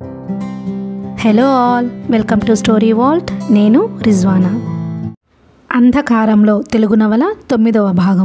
hello all welcome to story vault నేను రిజ్వానా అంధకారంలో తెలుగు నవల తొమ్మిదవ భాగం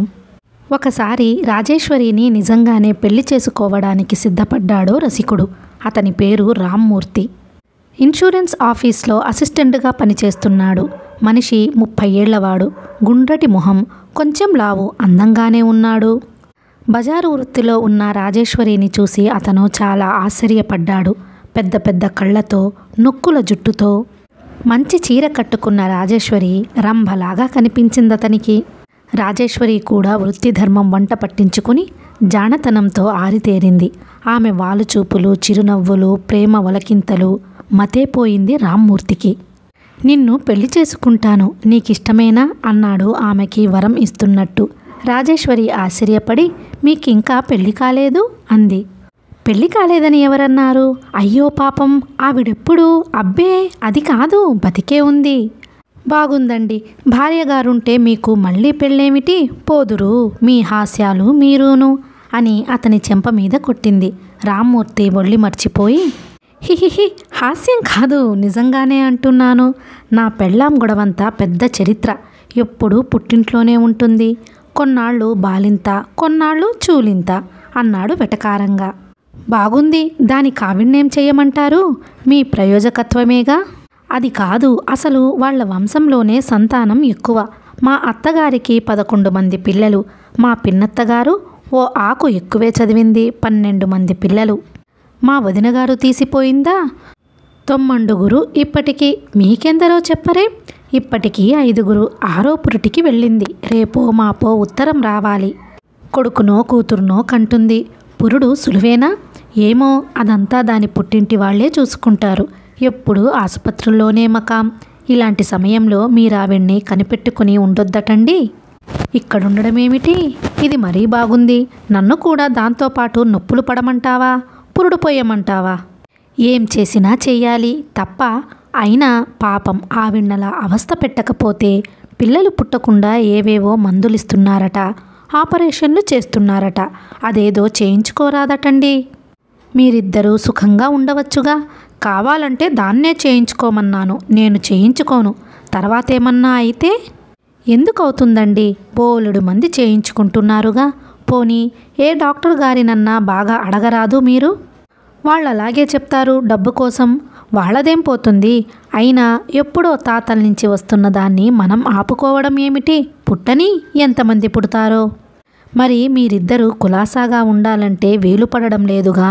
ఒకసారి రాజేశ్వరిని నిజంగానే పెళ్లి చేసుకోవడానికి సిద్ధపడ్డాడు రసికుడు అతని పేరు రామ్మూర్తి ఇన్సూరెన్స్ ఆఫీస్లో అసిస్టెంట్గా పనిచేస్తున్నాడు మనిషి ముప్పై ఏళ్లవాడు గుండ్రటి మొహం కొంచెం లావు అందంగానే ఉన్నాడు బజారు వృత్తిలో ఉన్న రాజేశ్వరిని చూసి అతను చాలా ఆశ్చర్యపడ్డాడు పెద్ద పెద్ద కళ్ళతో నొక్కుల జుట్టుతో మంచి చీర కట్టుకున్న రాజేశ్వరి రంభలాగా కనిపించిందతనికి రాజేశ్వరి కూడా వృత్తి ధర్మం వంట పట్టించుకుని జానతనంతో ఆరితేరింది ఆమె వాలుచూపులు చిరునవ్వులు ప్రేమ ఒలకింతలు మతేపోయింది రామ్మూర్తికి నిన్ను పెళ్లి చేసుకుంటాను నీకిష్టమేనా అన్నాడు ఆమెకి వరం ఇస్తున్నట్టు రాజేశ్వరి ఆశ్చర్యపడి మీకింకా పెళ్లి కాలేదు అంది పెళ్లి కాలేదని ఎవరన్నారు అయ్యో పాపం ఆవిడెప్పుడు అబ్బే అది కాదు బతికే ఉంది బాగుందండి భార్యగారుంటే మీకు మళ్ళీ పెళ్ళేమిటి పోదురు మీ హాస్యాలు మీరును అని అతని చెంప మీద కొట్టింది రామ్మూర్తి ఒళ్ళి మర్చిపోయి హిహిహి హాస్యం కాదు నిజంగానే అంటున్నాను నా పెళ్ళాం గొడవంతా పెద్ద చరిత్ర ఎప్పుడు పుట్టింట్లోనే ఉంటుంది కొన్నాళ్ళు బాలింత కొన్నాళ్ళు చూలింత అన్నాడు వెటకారంగా బాగుంది దాని కావిణ్ణేం చేయమంటారు మీ ప్రయోజకత్వమేగా అది కాదు అసలు వాళ్ళ వంశంలోనే సంతానం ఎక్కువ మా అత్తగారికి పదకొండు మంది పిల్లలు మా పిన్నత్తగారు ఓ ఆకు ఎక్కువే చదివింది పన్నెండు మంది పిల్లలు మా వదినగారు తీసిపోయిందా తొమ్మండుగురు ఇప్పటికీ మీకెందరో చెప్పరే ఇప్పటికీ ఐదుగురు ఆరో పురిటికి వెళ్ళింది రేపో మాపో ఉత్తరం రావాలి కొడుకునో కూతురునో కంటుంది పురుడు సులువేనా ఏమో అదంతా దాని పుట్టింటి వాళ్లే చూసుకుంటారు ఎప్పుడు ఆసుపత్రుల్లోనే మకాం ఇలాంటి సమయంలో మీరావిడ్ని కనిపెట్టుకుని ఉండొద్దటండి ఇక్కడుండడమేమిటి ఇది మరీ బాగుంది నన్ను కూడా దాంతోపాటు నొప్పులు పడమంటావా పురుడు పోయమంటావా ఏం చేసినా చెయ్యాలి తప్ప అయినా పాపం ఆవిణ్ణలా అవస్థ పెట్టకపోతే పిల్లలు పుట్టకుండా ఏవేవో మందులిస్తున్నారట ఆపరేషన్లు చేస్తున్నారట అదేదో చేయించుకోరాదటండి మీరిద్దరూ సుఖంగా ఉండవచ్చుగా కావాలంటే దాన్నే చేయించుకోమన్నాను నేను చేయించుకోను తర్వాతేమన్నా అయితే ఎందుకు అవుతుందండి బోలెడు మంది చేయించుకుంటున్నారుగా పోనీ ఏ డాక్టర్ గారినన్నా బాగా అడగరాదు మీరు వాళ్ళు అలాగే చెప్తారు డబ్బు కోసం వాళ్ళదేం పోతుంది అయినా ఎప్పుడో తాతల నుంచి వస్తున్న దాన్ని మనం ఆపుకోవడం ఏమిటి పుట్టని ఎంతమంది పుడతారో మరి మీరిద్దరూ కులాసాగా ఉండాలంటే వీలు పడడం లేదుగా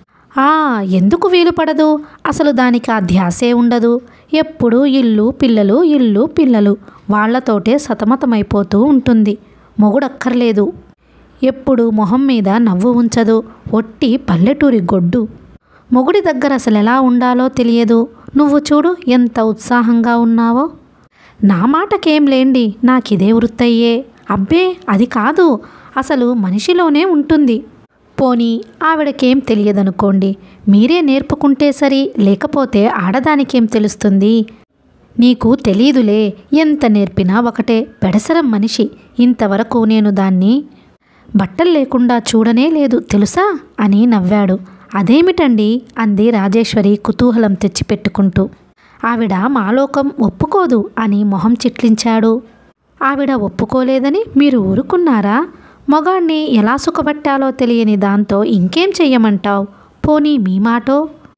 ఆ ఎందుకు వీలు పడదు అసలు దానికి ఆ ధ్యాసే ఉండదు ఎప్పుడు ఇల్లు పిల్లలు ఇల్లు పిల్లలు వాళ్లతోటే సతమతమైపోతూ ఉంటుంది మొగుడక్కర్లేదు ఎప్పుడు మొహం మీద నవ్వు ఉంచదు ఒట్టి పల్లెటూరి గొడ్డు మొగుడి దగ్గర అసలు ఎలా ఉండాలో తెలియదు నువ్వు చూడు ఎంత ఉత్సాహంగా ఉన్నావో నా మాటకేం లేండి నాకిదే వృత్తయ్యే అబ్బే అది కాదు అసలు మనిషిలోనే ఉంటుంది పోనీ ఆవిడకేం తెలియదనుకోండి మీరే నేర్పుకుంటే సరి లేకపోతే ఆడదానికేం తెలుస్తుంది నీకు తెలీదులే ఎంత నేర్పినా ఒకటే పెడసరం మనిషి ఇంతవరకు నేను దాన్ని బట్టలు లేకుండా చూడనే లేదు తెలుసా అని నవ్వాడు అదేమిటండి అంది రాజేశ్వరి కుతూహలం తెచ్చిపెట్టుకుంటూ ఆవిడ మాలోకం ఒప్పుకోదు అని మొహం చిట్లించాడు ఆవిడ ఒప్పుకోలేదని మీరు ఊరుకున్నారా మొగాణ్ణి ఎలా సుఖపట్టాలో తెలియని దాంతో ఇంకేం చెయ్యమంటావు పోనీ మీ మాటో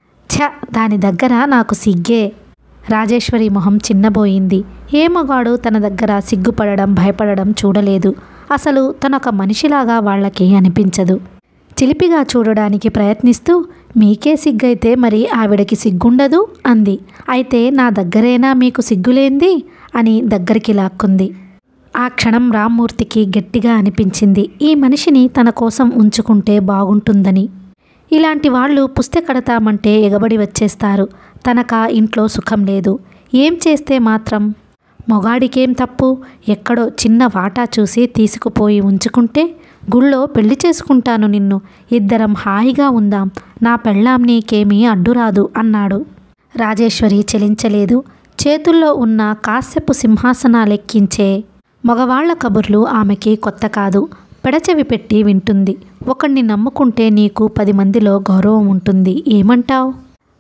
ఛ దాని దగ్గర నాకు సిగ్గే రాజేశ్వరి మొహం చిన్నబోయింది ఏ మగాడు తన దగ్గర సిగ్గుపడడం భయపడడం చూడలేదు అసలు తనొక మనిషిలాగా వాళ్ళకి అనిపించదు చిలిపిగా చూడడానికి ప్రయత్నిస్తూ మీకే సిగ్గైతే మరి ఆవిడకి సిగ్గుండదు అంది అయితే నా దగ్గరేనా మీకు సిగ్గులేంది అని దగ్గరికి లాక్కుంది ఆ క్షణం రామ్మూర్తికి గట్టిగా అనిపించింది ఈ మనిషిని తన కోసం ఉంచుకుంటే బాగుంటుందని ఇలాంటి వాళ్ళు పుస్తె కడతామంటే ఎగబడి వచ్చేస్తారు తనక ఇంట్లో సుఖం లేదు ఏం చేస్తే మాత్రం మొగాడికేం తప్పు ఎక్కడో చిన్న వాటా చూసి తీసుకుపోయి ఉంచుకుంటే గుళ్ళో పెళ్లి చేసుకుంటాను నిన్ను ఇద్దరం హాయిగా ఉందాం నా పెళ్ళాం నీకేమీ అడ్డురాదు అన్నాడు రాజేశ్వరి చెలించలేదు చేతుల్లో ఉన్న కాశ్యపు సింహాసనాలెక్కించే మగవాళ్ల కబుర్లు ఆమెకి కొత్త కాదు పెడచెవి పెట్టి వింటుంది ఒకణ్ణి నమ్ముకుంటే నీకు పది మందిలో గౌరవం ఉంటుంది ఏమంటావ్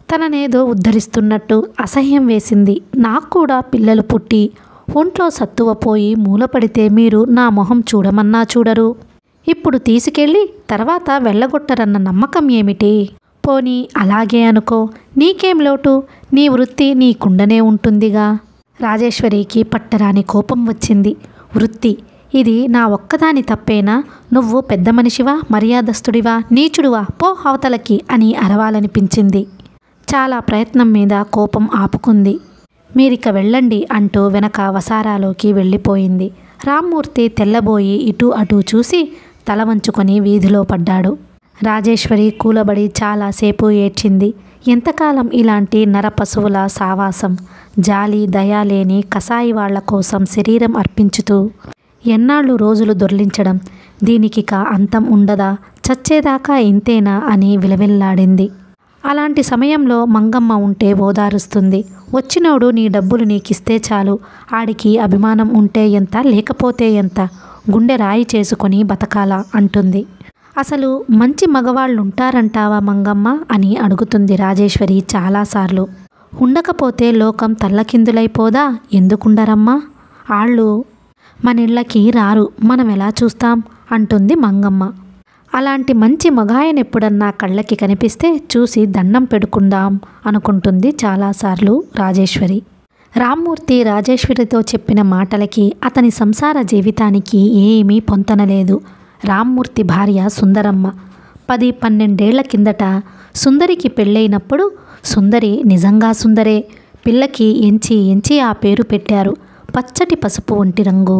తననేదో ఉద్ధరిస్తున్నట్టు అసహ్యం వేసింది నాకు కూడా పిల్లలు పుట్టి ఒంట్లో సత్తువ పోయి మూలపడితే మీరు నా మొహం చూడమన్నా చూడరు ఇప్పుడు తీసుకెళ్ళి తర్వాత వెళ్ళగొట్టరన్న నమ్మకం ఏమిటి పోనీ అలాగే అనుకో నీకేం లోటు నీ వృత్తి నీకుండనే ఉంటుందిగా రాజేశ్వరికి పట్టరాని కోపం వచ్చింది వృత్తి ఇది నా ఒక్కదాని తప్పేనా నువ్వు పెద్ద మనిషివా మర్యాదస్తుడివా నీచుడువా పో అవతలకి అని అరవాలనిపించింది చాలా ప్రయత్నం మీద కోపం ఆపుకుంది మీరిక వెళ్ళండి అంటూ వెనక వసారాలోకి వెళ్ళిపోయింది రామ్మూర్తి తెల్లబోయి ఇటు అటు చూసి తల వంచుకొని వీధిలో పడ్డాడు రాజేశ్వరి కూలబడి చాలాసేపు ఏడ్చింది ఎంతకాలం ఇలాంటి నర పశువుల సావాసం జాలి దయ లేని కసాయి వాళ్ల కోసం శరీరం అర్పించుతూ ఎన్నాళ్ళు రోజులు దొర్లించడం దీనికిక అంతం ఉండదా చచ్చేదాకా ఇంతేనా అని విలవిల్లాడింది అలాంటి సమయంలో మంగమ్మ ఉంటే ఓదారుస్తుంది వచ్చినోడు నీ డబ్బులు నీకిస్తే చాలు ఆడికి అభిమానం ఉంటే ఎంత లేకపోతే ఎంత గుండె రాయి చేసుకొని బతకాలా అంటుంది అసలు మంచి మగవాళ్ళుంటారంటావా మంగమ్మ అని అడుగుతుంది రాజేశ్వరి చాలాసార్లు ఉండకపోతే లోకం తల్లకిందులైపోదా ఎందుకుండరమ్మా ఆళ్ళు మన ఇళ్ళకి రారు మనం ఎలా చూస్తాం అంటుంది మంగమ్మ అలాంటి మంచి మగాయన ఎప్పుడన్నా కళ్ళకి కనిపిస్తే చూసి దండం పెడుకుందాం అనుకుంటుంది చాలాసార్లు రాజేశ్వరి రామ్మూర్తి రాజేశ్వరితో చెప్పిన మాటలకి అతని సంసార జీవితానికి ఏమీ పొంతనలేదు రామ్మూర్తి భార్య సుందరమ్మ పది పన్నెండేళ్ల కిందట సుందరికి పెళ్ళైనప్పుడు సుందరి నిజంగా సుందరే పిల్లకి ఎంచి ఎంచి ఆ పేరు పెట్టారు పచ్చటి పసుపు ఒంటి రంగు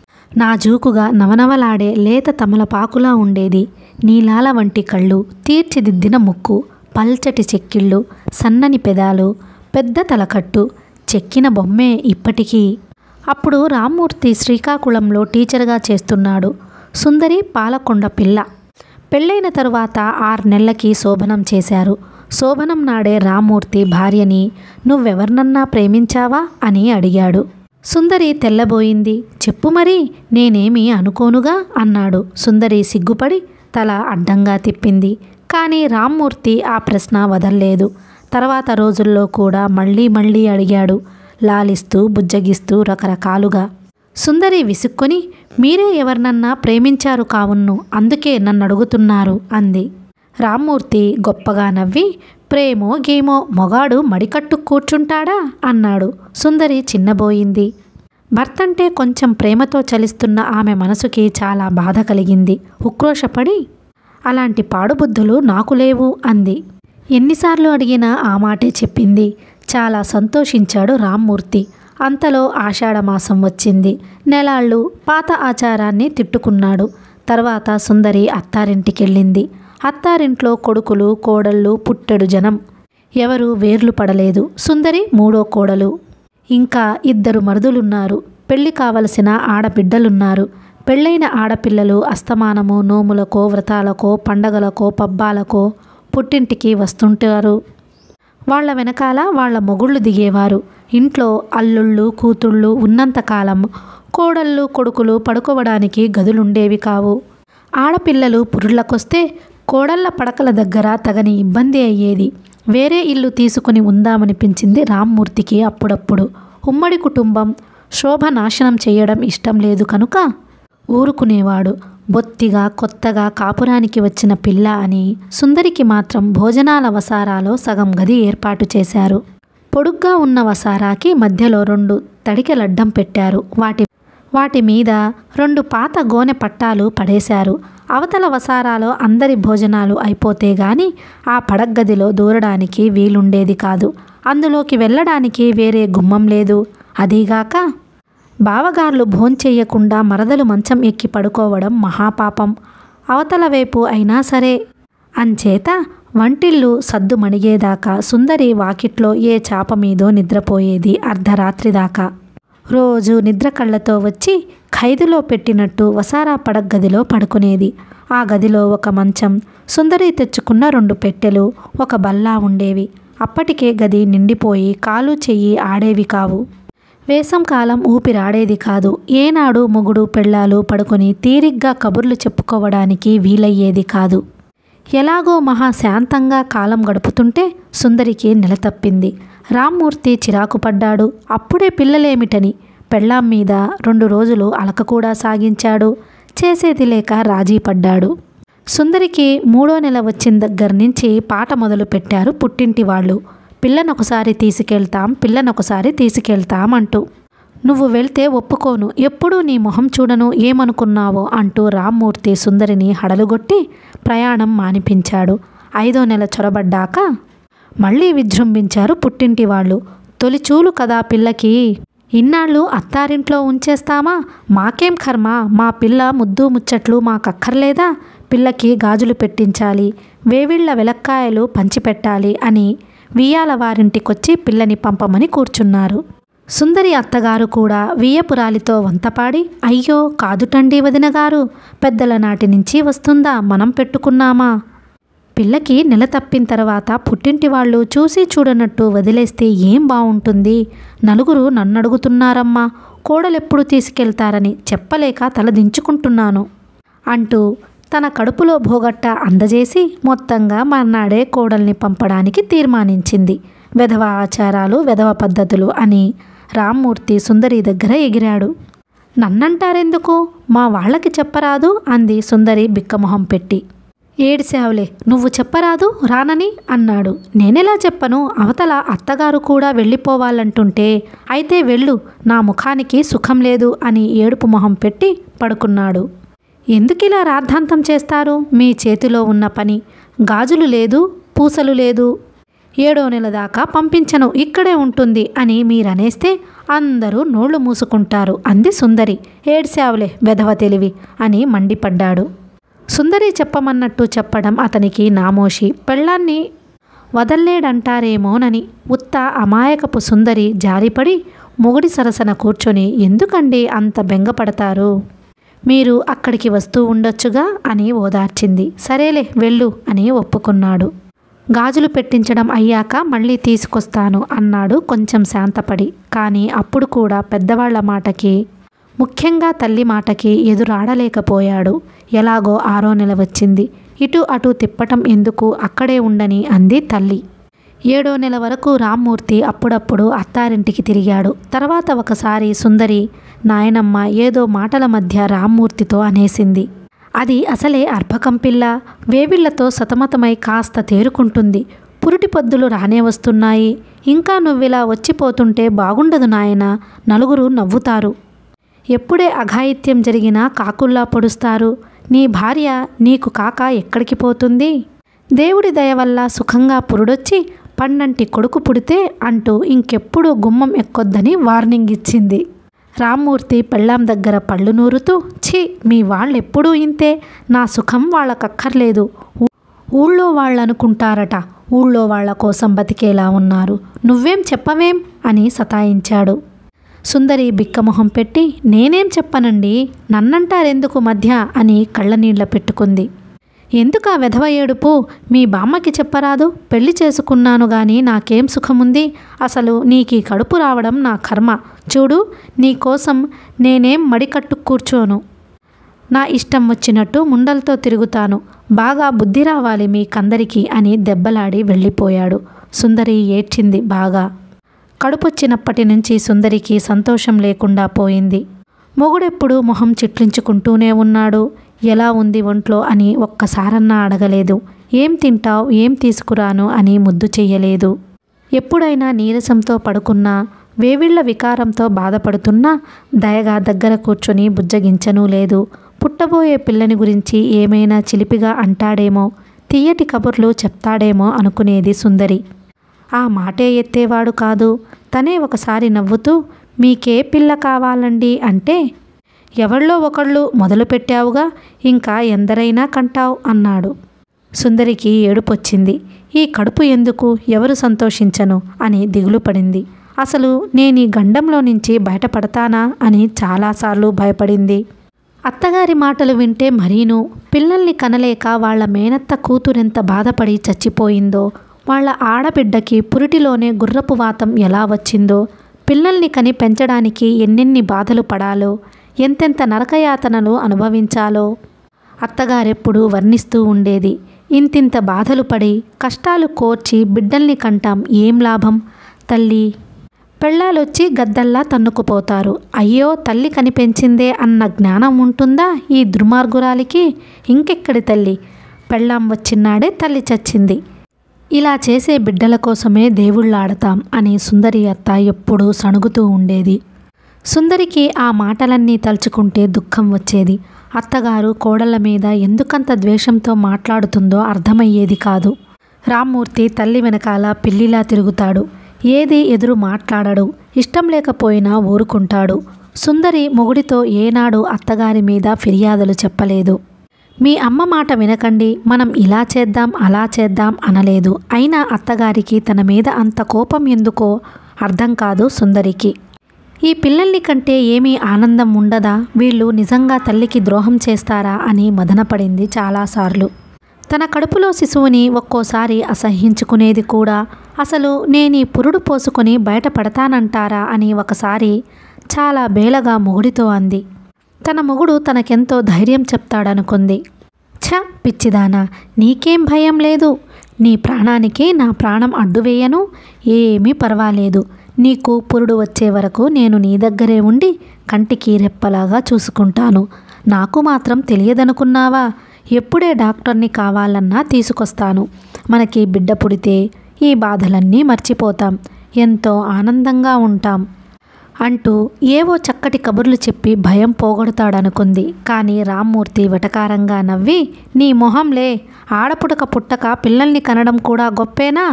నాజూకుగా నవనవలాడే లేత తమలపాకులా ఉండేది నీలాల వంటి కళ్ళు తీర్చిదిద్దిన ముక్కు పల్చటి చెక్కిళ్ళు సన్నని పెదాలు పెద్ద తలకట్టు చెక్కిన బొమ్మే ఇప్పటికీ అప్పుడు రామ్మూర్తి శ్రీకాకుళంలో టీచర్గా చేస్తున్నాడు సుందరి పాలకొండ పిల్ల పెళ్ళైన తరువాత ఆరు నెలలకి శోభనం చేశారు శోభనం నాడే రామ్మూర్తి భార్యని నువ్వెవర్నన్నా ప్రేమించావా అని అడిగాడు సుందరి తెల్లబోయింది చెప్పు మరి నేనేమి అనుకోనుగా అన్నాడు సుందరి సిగ్గుపడి తల అడ్డంగా తిప్పింది కానీ రామ్మూర్తి ఆ ప్రశ్న వదల్లేదు తర్వాత రోజుల్లో కూడా మళ్ళీ మళ్ళీ అడిగాడు లాలిస్తూ బుజ్జగిస్తూ రకరకాలుగా సుందరి విసుక్కొని మీరే ఎవరినన్నా ప్రేమించారు కావున్ను అందుకే నన్ను అడుగుతున్నారు అంది రామ్మూర్తి గొప్పగా నవ్వి ప్రేమో గేమో మొగాడు మడికట్టు కూర్చుంటాడా అన్నాడు సుందరి చిన్నబోయింది భర్తంటే కొంచెం ప్రేమతో చలిస్తున్న ఆమె మనసుకి చాలా బాధ కలిగింది ఉక్రోషపడి అలాంటి పాడుబుద్ధులు నాకు లేవు అంది ఎన్నిసార్లు అడిగినా ఆ మాటే చెప్పింది చాలా సంతోషించాడు రామ్మూర్తి అంతలో ఆషాఢమాసం వచ్చింది నెలాళ్ళు పాత ఆచారాన్ని తిట్టుకున్నాడు తర్వాత సుందరి అత్తారింటికెళ్ళింది అత్తారింట్లో కొడుకులు కోడళ్ళు పుట్టెడు జనం ఎవరు వేర్లు పడలేదు సుందరి మూడో కోడలు ఇంకా ఇద్దరు మరుదులున్నారు పెళ్లి కావలసిన ఆడబిడ్డలున్నారు పెళ్ళైన ఆడపిల్లలు అస్తమానము నోములకో వ్రతాలకో పండగలకో పబ్బాలకో పుట్టింటికి వస్తుంటారు వాళ్ళ వెనకాల వాళ్ళ మొగుళ్ళు దిగేవారు ఇంట్లో అల్లుళ్ళు కూతుళ్ళు ఉన్నంతకాలం కోడళ్ళు కొడుకులు పడుకోవడానికి గదులుండేవి కావు ఆడపిల్లలు పురుళ్ళకొస్తే కోడళ్ళ పడకల దగ్గర తగని ఇబ్బంది అయ్యేది వేరే ఇల్లు తీసుకుని ఉందామనిపించింది రామ్మూర్తికి అప్పుడప్పుడు ఉమ్మడి కుటుంబం శోభ నాశనం చేయడం ఇష్టం లేదు కనుక ఊరుకునేవాడు బొత్తిగా కొత్తగా కాపురానికి వచ్చిన పిల్ల అని సుందరికి మాత్రం భోజనాల వసారాలో సగం గది ఏర్పాటు చేశారు పొడుగ్గా ఉన్న వసారాకి మధ్యలో రెండు తడికెలడ్డం పెట్టారు వాటి వాటి మీద రెండు పాత గోనె పట్టాలు పడేశారు అవతల వసారాలో అందరి భోజనాలు అయిపోతే గాని ఆ పడగ్గదిలో దూరడానికి వీలుండేది కాదు అందులోకి వెళ్ళడానికి వేరే గుమ్మం లేదు అదీగాక బావగార్లు భోంచెయ్యకుండా మరదలు మంచం ఎక్కి పడుకోవడం మహాపాపం అవతల వైపు అయినా సరే అంచేత వంటిల్లు సద్దు మణిగేదాకా సుందరి వాకిట్లో ఏ చాప మీదో నిద్రపోయేది అర్ధరాత్రి దాకా రోజు నిద్ర కళ్ళతో వచ్చి ఖైదులో పెట్టినట్టు వసారా పడగ గదిలో పడుకునేది ఆ గదిలో ఒక మంచం సుందరి తెచ్చుకున్న రెండు పెట్టెలు ఒక బల్లా ఉండేవి అప్పటికే గది నిండిపోయి కాలు చెయ్యి ఆడేవి కావు వేసం కాలం ఊపిరాడేది కాదు ఏనాడు మొగుడు పెళ్ళాలు పడుకొని తీరిగ్గా కబుర్లు చెప్పుకోవడానికి వీలయ్యేది కాదు ఎలాగో మహా శాంతంగా కాలం గడుపుతుంటే సుందరికి నెలతప్పింది రామ్మూర్తి చిరాకు పడ్డాడు అప్పుడే పిల్లలేమిటని పెళ్ళాం మీద రెండు రోజులు అలక కూడా సాగించాడు చేసేది లేక రాజీ పడ్డాడు సుందరికి మూడో నెల వచ్చిన దగ్గర నుంచి పాట మొదలు పెట్టారు పుట్టింటి వాళ్ళు పిల్లనొకసారి తీసుకెళ్తాం పిల్లనొకసారి తీసుకెళ్తాం అంటూ నువ్వు వెళ్తే ఒప్పుకోను ఎప్పుడూ నీ మొహం చూడను ఏమనుకున్నావో అంటూ రామ్మూర్తి సుందరిని హడలుగొట్టి ప్రయాణం మానిపించాడు ఐదో నెల చొరబడ్డాక మళ్ళీ విజృంభించారు పుట్టింటి వాళ్ళు తొలిచూలు కదా పిల్లకి ఇన్నాళ్ళు అత్తారింట్లో ఉంచేస్తామా మాకేం కర్మ మా పిల్ల ముద్దు ముచ్చట్లు మాకక్కర్లేదా పిల్లకి గాజులు పెట్టించాలి వేవిళ్ళ వెలక్కాయలు పంచిపెట్టాలి అని వియ్యాల వారింటికొచ్చి పిల్లని పంపమని కూర్చున్నారు సుందరి అత్తగారు కూడా వియ్యపురాలితో వంతపాడి అయ్యో కాదుటండి వదినగారు పెద్దల నాటి నుంచి వస్తుందా మనం పెట్టుకున్నామా పిల్లకి నెల తప్పిన తర్వాత పుట్టింటి వాళ్ళు చూసి చూడనట్టు వదిలేస్తే ఏం బాగుంటుంది నలుగురు నన్ను అడుగుతున్నారమ్మా కోడలెప్పుడు తీసుకెళ్తారని చెప్పలేక తలదించుకుంటున్నాను అంటూ తన కడుపులో భోగట్ట అందజేసి మొత్తంగా మర్నాడే కోడల్ని పంపడానికి తీర్మానించింది వెధవ ఆచారాలు వెధవ పద్ధతులు అని రామ్మూర్తి సుందరి దగ్గర ఎగిరాడు నన్నంటారెందుకు మా వాళ్ళకి చెప్పరాదు అంది సుందరి బిక్కమొహం పెట్టి ఏడిసావులే నువ్వు చెప్పరాదు రానని అన్నాడు నేనెలా చెప్పను అవతల అత్తగారు కూడా వెళ్ళిపోవాలంటుంటే అయితే వెళ్ళు నా ముఖానికి సుఖం లేదు అని ఏడుపు మొహం పెట్టి పడుకున్నాడు ఎందుకిలా రాద్ధాంతం చేస్తారు మీ చేతిలో ఉన్న పని గాజులు లేదు పూసలు లేదు ఏడో నెల దాకా పంపించను ఇక్కడే ఉంటుంది అని మీరనేస్తే అందరూ నోళ్లు మూసుకుంటారు అంది సుందరి ఏడ్సావులే వెధవ తెలివి అని మండిపడ్డాడు సుందరి చెప్పమన్నట్టు చెప్పడం అతనికి నామోషి పెళ్ళాన్ని వదల్లేడంటారేమోనని ఉత్త అమాయకపు సుందరి జారిపడి మొగుడి సరసన కూర్చొని ఎందుకండి అంత బెంగపడతారు మీరు అక్కడికి వస్తూ ఉండొచ్చుగా అని ఓదార్చింది సరేలే వెళ్ళు అని ఒప్పుకున్నాడు గాజులు పెట్టించడం అయ్యాక మళ్ళీ తీసుకొస్తాను అన్నాడు కొంచెం శాంతపడి కానీ అప్పుడు కూడా పెద్దవాళ్ల మాటకి ముఖ్యంగా తల్లి మాటకి ఎదురాడలేకపోయాడు ఎలాగో ఆరో నెల వచ్చింది ఇటు అటు తిప్పటం ఎందుకు అక్కడే ఉండని అంది తల్లి ఏడో నెల వరకు రామ్మూర్తి అప్పుడప్పుడు అత్తారింటికి తిరిగాడు తర్వాత ఒకసారి సుందరి నాయనమ్మ ఏదో మాటల మధ్య రామ్మూర్తితో అనేసింది అది అసలే అర్భకం పిల్ల వేవిళ్లతో సతమతమై కాస్త తేరుకుంటుంది పురిటి పొద్దులు రానే వస్తున్నాయి ఇంకా నువ్విలా వచ్చిపోతుంటే బాగుండదు నాయన నలుగురు నవ్వుతారు ఎప్పుడే అఘాయిత్యం జరిగినా కాకుల్లా పొడుస్తారు నీ భార్య నీకు కాక ఎక్కడికి పోతుంది దేవుడి దయ వల్ల సుఖంగా పురుడొచ్చి పండంటి కొడుకు పుడితే అంటూ ఇంకెప్పుడు గుమ్మం ఎక్కొద్దని వార్నింగ్ ఇచ్చింది రామ్మూర్తి పెళ్ళాం దగ్గర పళ్ళు నూరుతూ ఛీ మీ వాళ్ళెప్పుడూ ఇంతే నా సుఖం వాళ్ళకక్కర్లేదు ఊ- ఊళ్ళో వాళ్ళనుకుంటారట ఊళ్ళో వాళ్ళ కోసం బతికేలా ఉన్నారు నువ్వేం చెప్పవేం అని సతాయించాడు సుందరి బిక్కమొహం పెట్టి నేనేం చెప్పనండి నన్నంటారెందుకు మధ్య అని కళ్ళనీళ్ళ పెట్టుకుంది ఎందుకా వెధవ ఏడుపు మీ బామ్మకి చెప్పరాదు పెళ్లి చేసుకున్నాను గాని నాకేం సుఖముంది అసలు నీకీ కడుపు రావడం నా కర్మ చూడు నీకోసం నేనేం మడికట్టు కూర్చోను నా ఇష్టం వచ్చినట్టు ముండలతో తిరుగుతాను బాగా బుద్ధి రావాలి మీకందరికీ అని దెబ్బలాడి వెళ్ళిపోయాడు సుందరి ఏడ్చింది బాగా కడుపొచ్చినప్పటి నుంచి సుందరికి సంతోషం లేకుండా పోయింది మొగుడెప్పుడు మొహం చిట్లించుకుంటూనే ఉన్నాడు ఎలా ఉంది ఒంట్లో అని ఒక్కసారన్నా అడగలేదు ఏం తింటావు ఏం తీసుకురాను అని ముద్దు చెయ్యలేదు ఎప్పుడైనా నీరసంతో పడుకున్నా వేవిళ్ల వికారంతో బాధపడుతున్నా దయగా దగ్గర కూర్చొని బుజ్జగించనూ లేదు పుట్టబోయే పిల్లని గురించి ఏమైనా చిలిపిగా అంటాడేమో తీయటి కబుర్లు చెప్తాడేమో అనుకునేది సుందరి ఆ మాటే ఎత్తేవాడు కాదు తనే ఒకసారి నవ్వుతూ మీకే పిల్ల కావాలండి అంటే ఎవళ్ళో ఒకళ్ళు మొదలుపెట్టావుగా ఇంకా ఎందరైనా కంటావు అన్నాడు సుందరికి ఏడుపొచ్చింది ఈ కడుపు ఎందుకు ఎవరు సంతోషించను అని దిగులు పడింది అసలు నేను ఈ గండంలో నుంచి బయటపడతానా అని చాలాసార్లు భయపడింది అత్తగారి మాటలు వింటే మరీను పిల్లల్ని కనలేక వాళ్ళ మేనత్త కూతురెంత బాధపడి చచ్చిపోయిందో వాళ్ళ ఆడబిడ్డకి పురిటిలోనే గుర్రపు వాతం ఎలా వచ్చిందో పిల్లల్ని కని పెంచడానికి ఎన్నెన్ని బాధలు పడాలో ఎంతెంత నరకయాతనలు అనుభవించాలో అత్తగారెప్పుడు వర్ణిస్తూ ఉండేది ఇంతింత బాధలు పడి కష్టాలు కోర్చి బిడ్డల్ని కంటాం ఏం లాభం తల్లి పెళ్ళాలొచ్చి గద్దల్లా తన్నుకుపోతారు అయ్యో తల్లి కనిపెంచిందే అన్న జ్ఞానం ఉంటుందా ఈ దుర్మార్గురాలికి ఇంకెక్కడి తల్లి పెళ్ళాం వచ్చినాడే తల్లి చచ్చింది ఇలా చేసే బిడ్డల కోసమే దేవుళ్ళాడతాం అని సుందరి అత్త ఎప్పుడూ సణుగుతూ ఉండేది సుందరికి ఆ మాటలన్నీ తలుచుకుంటే దుఃఖం వచ్చేది అత్తగారు కోడళ్ళ మీద ఎందుకంత ద్వేషంతో మాట్లాడుతుందో అర్థమయ్యేది కాదు రామ్మూర్తి తల్లి వెనకాల పిల్లిలా తిరుగుతాడు ఏది ఎదురు మాట్లాడడు ఇష్టం లేకపోయినా ఊరుకుంటాడు సుందరి మొగుడితో ఏనాడు అత్తగారి మీద ఫిర్యాదులు చెప్పలేదు మీ అమ్మ మాట వినకండి మనం ఇలా చేద్దాం అలా చేద్దాం అనలేదు అయినా అత్తగారికి తన మీద అంత కోపం ఎందుకో అర్థం కాదు సుందరికి ఈ పిల్లల్ని కంటే ఏమీ ఆనందం ఉండదా వీళ్ళు నిజంగా తల్లికి ద్రోహం చేస్తారా అని మదనపడింది చాలాసార్లు తన కడుపులో శిశువుని ఒక్కోసారి అసహ్యించుకునేది కూడా అసలు నేను ఈ పురుడు పోసుకొని బయటపడతానంటారా అని ఒకసారి చాలా బేలగా మొగుడితో అంది తన మొగుడు తనకెంతో ధైర్యం చెప్తాడనుకుంది ఛ పిచ్చిదానా నీకేం భయం లేదు నీ ప్రాణానికి నా ప్రాణం అడ్డువేయను ఏమీ పర్వాలేదు నీకు పురుడు వచ్చే వరకు నేను నీ దగ్గరే ఉండి కంటికి రెప్పలాగా చూసుకుంటాను నాకు మాత్రం తెలియదనుకున్నావా ఎప్పుడే డాక్టర్ని కావాలన్నా తీసుకొస్తాను మనకి బిడ్డ పుడితే ఈ బాధలన్నీ మర్చిపోతాం ఎంతో ఆనందంగా ఉంటాం అంటూ ఏవో చక్కటి కబుర్లు చెప్పి భయం పోగొడతాడనుకుంది కానీ రామ్మూర్తి వెటకారంగా నవ్వి నీ మొహంలే ఆడపుడక పుట్టక పిల్లల్ని కనడం కూడా గొప్పేనా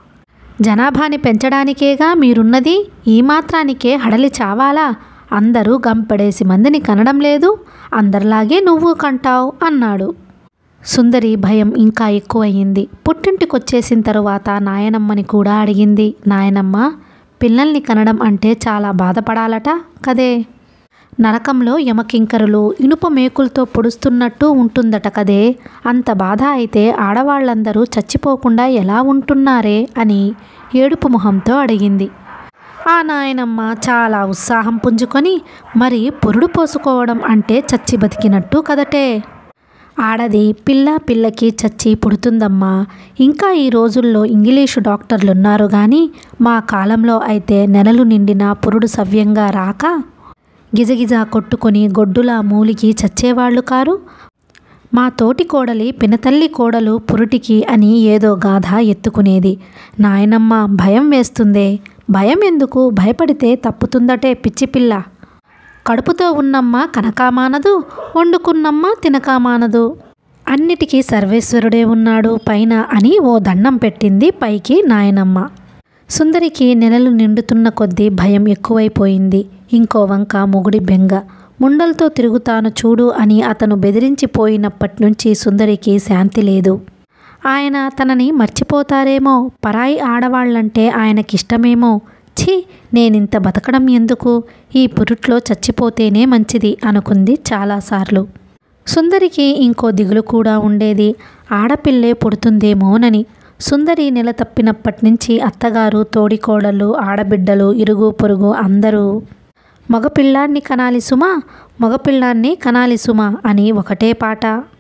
జనాభాని పెంచడానికేగా మీరున్నది ఈ మాత్రానికే హడలి చావాలా అందరూ గంపెడేసి మందిని కనడం లేదు అందరిలాగే నువ్వు కంటావు అన్నాడు సుందరి భయం ఇంకా ఎక్కువయ్యింది పుట్టింటికొచ్చేసిన తరువాత నాయనమ్మని కూడా అడిగింది నాయనమ్మ పిల్లల్ని కనడం అంటే చాలా బాధపడాలట కదే నరకంలో యమకింకరులు ఇనుప మేకులతో పొడుస్తున్నట్టు ఉంటుందట కదే అంత బాధ అయితే ఆడవాళ్ళందరూ చచ్చిపోకుండా ఎలా ఉంటున్నారే అని ఏడుపు మొహంతో అడిగింది ఆ నాయనమ్మ చాలా ఉత్సాహం పుంజుకొని మరి పురుడు పోసుకోవడం అంటే చచ్చి బతికినట్టు కదటే ఆడది పిల్ల పిల్లకి చచ్చి పుడుతుందమ్మా ఇంకా ఈ రోజుల్లో ఇంగ్లీషు డాక్టర్లు ఉన్నారు కానీ మా కాలంలో అయితే నెలలు నిండిన పురుడు సవ్యంగా రాక గిజగిజ కొట్టుకొని గొడ్డులా మూలిగి చచ్చేవాళ్ళు కారు మా తోటి కోడలి పినతల్లి కోడలు పురుటికి అని ఏదో గాథ ఎత్తుకునేది నాయనమ్మ భయం వేస్తుందే భయం ఎందుకు భయపడితే తప్పుతుందటే పిచ్చిపిల్ల కడుపుతో ఉన్నమ్మ కనకామానదు వండుకున్నమ్మ తినకామానదు అన్నిటికీ సర్వేశ్వరుడే ఉన్నాడు పైన అని ఓ దండం పెట్టింది పైకి నాయనమ్మ సుందరికి నెలలు నిండుతున్న కొద్దీ భయం ఎక్కువైపోయింది ఇంకో వంక మొగుడి బెంగ ముండలతో తిరుగుతాను చూడు అని అతను బెదిరించిపోయినప్పటి నుంచి సుందరికి శాంతి లేదు ఆయన తనని మర్చిపోతారేమో పరాయి ఆడవాళ్ళంటే ఆయనకిష్టమేమో ఛీ నేనింత బతకడం ఎందుకు ఈ పురుట్లో చచ్చిపోతేనే మంచిది అనుకుంది చాలాసార్లు సుందరికి ఇంకో దిగులు కూడా ఉండేది ఆడపిల్లే పుడుతుందేమోనని సుందరి నెల తప్పినప్పటి నుంచి అత్తగారు తోడికోడళ్ళు ఆడబిడ్డలు ఇరుగు పొరుగు అందరూ మగపిల్లాన్ని కనాలి సుమా మగపిల్లాన్ని కనాలి సుమా అని ఒకటే పాట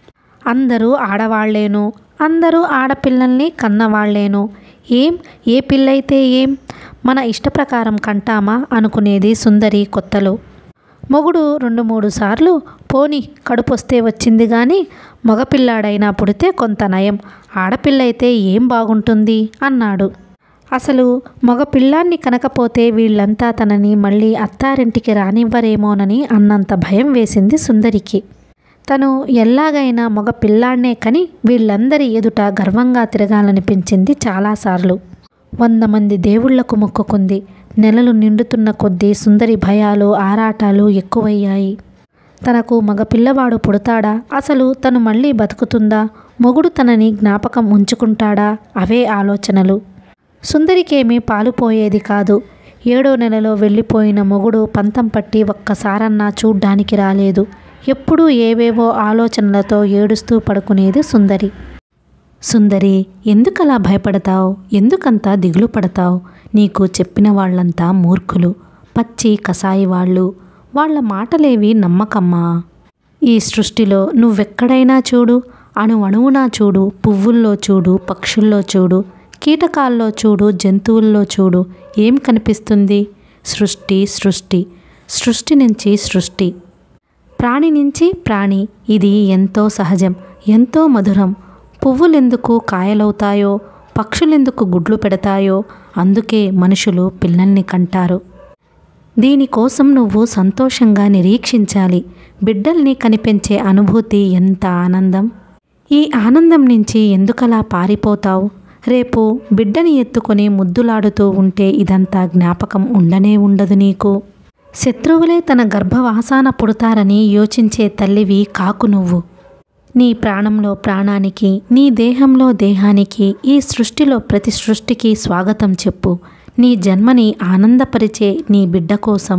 అందరూ ఆడవాళ్లేను అందరూ ఆడపిల్లల్ని కన్నవాళ్లేను ఏం ఏ పిల్లయితే ఏం మన ఇష్టప్రకారం కంటామా అనుకునేది సుందరి కొత్తలో మొగుడు రెండు మూడు సార్లు పోని కడుపొస్తే వచ్చింది కానీ మగపిల్లాడైనా పుడితే కొంత నయం ఆడపిల్లయితే ఏం బాగుంటుంది అన్నాడు అసలు మగ పిల్లాన్ని కనకపోతే వీళ్ళంతా తనని మళ్ళీ అత్తారింటికి రానివ్వరేమోనని అన్నంత భయం వేసింది సుందరికి తను ఎల్లాగైనా మగ పిల్లాన్నే కని వీళ్ళందరి ఎదుట గర్వంగా తిరగాలనిపించింది చాలాసార్లు వంద మంది దేవుళ్లకు మొక్కుకుంది నెలలు నిండుతున్న కొద్దీ సుందరి భయాలు ఆరాటాలు ఎక్కువయ్యాయి తనకు మగ పిల్లవాడు పుడతాడా అసలు తను మళ్ళీ బతుకుతుందా మొగుడు తనని జ్ఞాపకం ఉంచుకుంటాడా అవే ఆలోచనలు సుందరికేమీ పాలుపోయేది కాదు ఏడో నెలలో వెళ్ళిపోయిన మొగుడు పంతం పట్టి ఒక్కసారన్నా చూడ్డానికి రాలేదు ఎప్పుడూ ఏవేవో ఆలోచనలతో ఏడుస్తూ పడుకునేది సుందరి సుందరి ఎందుకలా భయపడతావు ఎందుకంత దిగులు పడతావు నీకు చెప్పిన వాళ్ళంతా మూర్ఖులు పచ్చి కసాయి వాళ్ళు వాళ్ళ మాటలేవి నమ్మకమ్మా ఈ సృష్టిలో నువ్వెక్కడైనా చూడు అణు అణువునా చూడు పువ్వుల్లో చూడు పక్షుల్లో చూడు కీటకాల్లో చూడు జంతువుల్లో చూడు ఏం కనిపిస్తుంది సృష్టి సృష్టి సృష్టి నుంచి సృష్టి ప్రాణి నుంచి ప్రాణి ఇది ఎంతో సహజం ఎంతో మధురం పువ్వులెందుకు కాయలవుతాయో పక్షులెందుకు గుడ్లు పెడతాయో అందుకే మనుషులు పిల్లల్ని కంటారు దీనికోసం నువ్వు సంతోషంగా నిరీక్షించాలి బిడ్డల్ని కనిపించే అనుభూతి ఎంత ఆనందం ఈ ఆనందం నుంచి ఎందుకలా పారిపోతావు రేపు బిడ్డని ఎత్తుకొని ముద్దులాడుతూ ఉంటే ఇదంతా జ్ఞాపకం ఉండనే ఉండదు నీకు శత్రువులే తన గర్భవాసాన పుడతారని యోచించే తల్లివి కాకు నువ్వు నీ ప్రాణంలో ప్రాణానికి నీ దేహంలో దేహానికి ఈ సృష్టిలో ప్రతి సృష్టికి స్వాగతం చెప్పు నీ జన్మని ఆనందపరిచే నీ బిడ్డ కోసం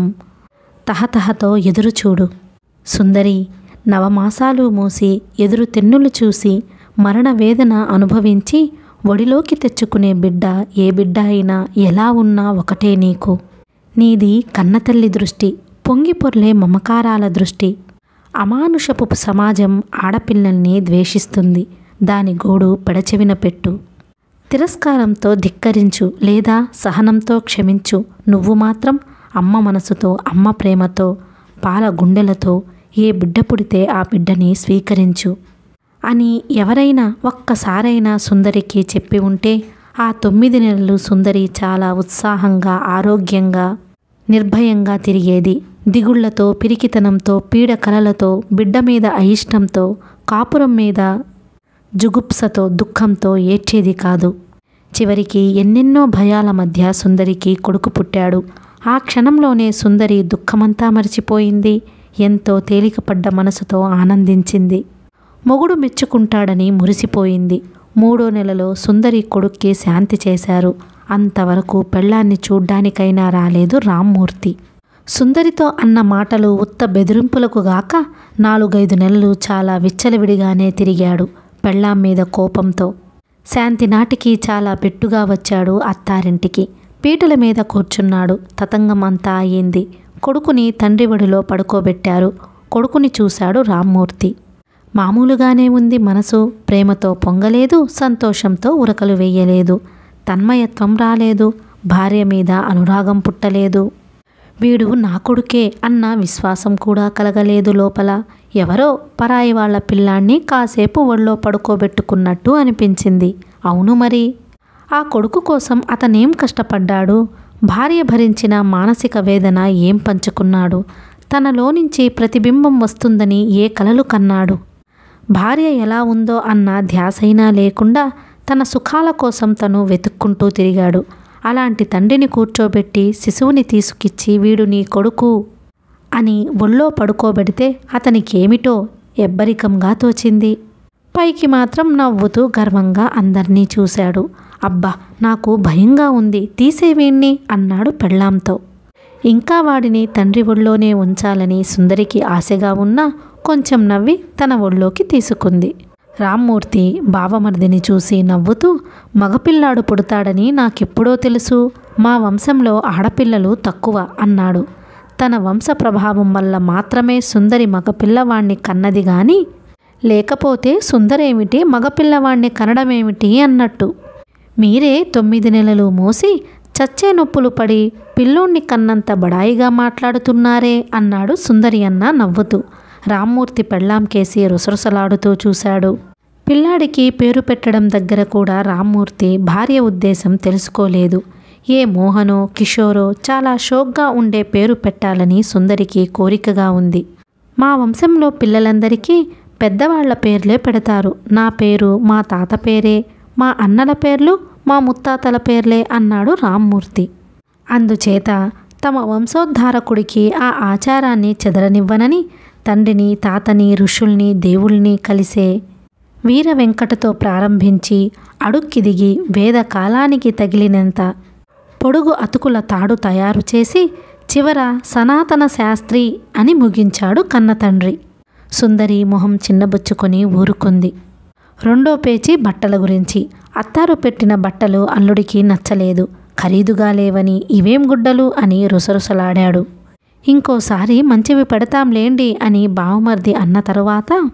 తహతహతో ఎదురుచూడు సుందరి నవమాసాలు మూసి ఎదురు తెన్నులు చూసి మరణ వేదన అనుభవించి ఒడిలోకి తెచ్చుకునే బిడ్డ ఏ బిడ్డ అయినా ఎలా ఉన్నా ఒకటే నీకు నీది కన్నతల్లి దృష్టి పొంగి పొర్లే మమకారాల దృష్టి అమానుషపు సమాజం ఆడపిల్లల్ని ద్వేషిస్తుంది దాని గోడు పెడచెవిన పెట్టు తిరస్కారంతో ధిక్కరించు లేదా సహనంతో క్షమించు నువ్వు మాత్రం అమ్మ మనసుతో అమ్మ ప్రేమతో పాల గుండెలతో ఏ బిడ్డ పుడితే ఆ బిడ్డని స్వీకరించు అని ఎవరైనా ఒక్కసారైనా సుందరికి చెప్పి ఉంటే ఆ తొమ్మిది నెలలు సుందరి చాలా ఉత్సాహంగా ఆరోగ్యంగా నిర్భయంగా తిరిగేది దిగుళ్లతో పిరికితనంతో పీడ కలలతో బిడ్డ మీద అయిష్టంతో కాపురం మీద జుగుప్సతో దుఃఖంతో ఏడ్చేది కాదు చివరికి ఎన్నెన్నో భయాల మధ్య సుందరికి కొడుకు పుట్టాడు ఆ క్షణంలోనే సుందరి దుఃఖమంతా మరిచిపోయింది ఎంతో తేలికపడ్డ మనసుతో ఆనందించింది మొగుడు మెచ్చుకుంటాడని మురిసిపోయింది మూడో నెలలో సుందరి కొడుక్కి శాంతి చేశారు అంతవరకు పెళ్ళాన్ని చూడ్డానికైనా రాలేదు రామ్మూర్తి సుందరితో అన్న మాటలు ఉత్త బెదిరింపులకు గాక నాలుగైదు నెలలు చాలా విచ్చలవిడిగానే తిరిగాడు పెళ్ళాం మీద కోపంతో శాంతి నాటికి చాలా పెట్టుగా వచ్చాడు అత్తారింటికి పీటల మీద కూర్చున్నాడు తతంగం అంతా అయ్యింది కొడుకుని తండ్రి ఒడిలో పడుకోబెట్టారు కొడుకుని చూశాడు రామ్మూర్తి మామూలుగానే ఉంది మనసు ప్రేమతో పొంగలేదు సంతోషంతో ఉరకలు వేయలేదు తన్మయత్వం రాలేదు భార్య మీద అనురాగం పుట్టలేదు వీడు నా కొడుకే అన్న విశ్వాసం కూడా కలగలేదు లోపల ఎవరో పరాయి వాళ్ళ పిల్లాన్ని కాసేపు ఒళ్ళో పడుకోబెట్టుకున్నట్టు అనిపించింది అవును మరి ఆ కొడుకు కోసం అతనేం కష్టపడ్డాడు భార్య భరించిన మానసిక వేదన ఏం పంచుకున్నాడు తనలో నుంచి ప్రతిబింబం వస్తుందని ఏ కలలు కన్నాడు భార్య ఎలా ఉందో అన్న ధ్యాసైనా లేకుండా తన సుఖాల కోసం తను వెతుక్కుంటూ తిరిగాడు అలాంటి తండ్రిని కూర్చోబెట్టి శిశువుని తీసుకిచ్చి వీడు నీ కొడుకు అని ఒళ్ళో పడుకోబెడితే అతనికేమిటో ఎబ్బరికంగా తోచింది పైకి మాత్రం నవ్వుతూ గర్వంగా అందర్నీ చూశాడు అబ్బా నాకు భయంగా ఉంది తీసేవీణ్ణి అన్నాడు పెళ్ళాంతో ఇంకా వాడిని తండ్రి ఒళ్ళోనే ఉంచాలని సుందరికి ఆశగా ఉన్నా కొంచెం నవ్వి తన ఒళ్ళోకి తీసుకుంది రామ్మూర్తి బావమరిదిని చూసి నవ్వుతూ మగపిల్లాడు పుడతాడని నాకెప్పుడో తెలుసు మా వంశంలో ఆడపిల్లలు తక్కువ అన్నాడు తన వంశ ప్రభావం వల్ల మాత్రమే సుందరి మగపిల్లవాణ్ణి కన్నది గాని లేకపోతే సుందరేమిటి మగపిల్లవాణ్ణి కనడమేమిటి అన్నట్టు మీరే తొమ్మిది నెలలు మోసి చచ్చే నొప్పులు పడి పిల్లోణ్ణి కన్నంత బడాయిగా మాట్లాడుతున్నారే అన్నాడు సుందరి అన్న నవ్వుతూ రామ్మూర్తి పెళ్ళాంకేసి రుసరుసలాడుతూ చూశాడు పిల్లాడికి పేరు పెట్టడం దగ్గర కూడా రామ్మూర్తి భార్య ఉద్దేశం తెలుసుకోలేదు ఏ మోహనో కిషోరో చాలా షోక్గా ఉండే పేరు పెట్టాలని సుందరికి కోరికగా ఉంది మా వంశంలో పిల్లలందరికీ పెద్దవాళ్ల పేర్లే పెడతారు నా పేరు మా తాత పేరే మా అన్నల పేర్లు మా ముత్తాతల పేర్లే అన్నాడు రామ్మూర్తి అందుచేత తమ వంశోద్ధారకుడికి ఆ ఆచారాన్ని చెదరనివ్వనని తండ్రిని తాతని ఋషుల్ని దేవుల్ని కలిసే వీర వెంకటతో ప్రారంభించి అడుక్కిదిగి వేద కాలానికి తగిలినంత పొడుగు అతుకుల తాడు తయారు చేసి చివర సనాతన శాస్త్రి అని ముగించాడు కన్నతండ్రి సుందరి మొహం చిన్నబుచ్చుకొని ఊరుకుంది రెండో పేచీ బట్టల గురించి అత్తారు పెట్టిన బట్టలు అల్లుడికి నచ్చలేదు ఖరీదుగా లేవని ఇవేం గుడ్డలు అని రుసరుసలాడాడు ఇంకోసారి మంచివి పెడతాంలేండి అని బావమర్ది అన్న తరువాత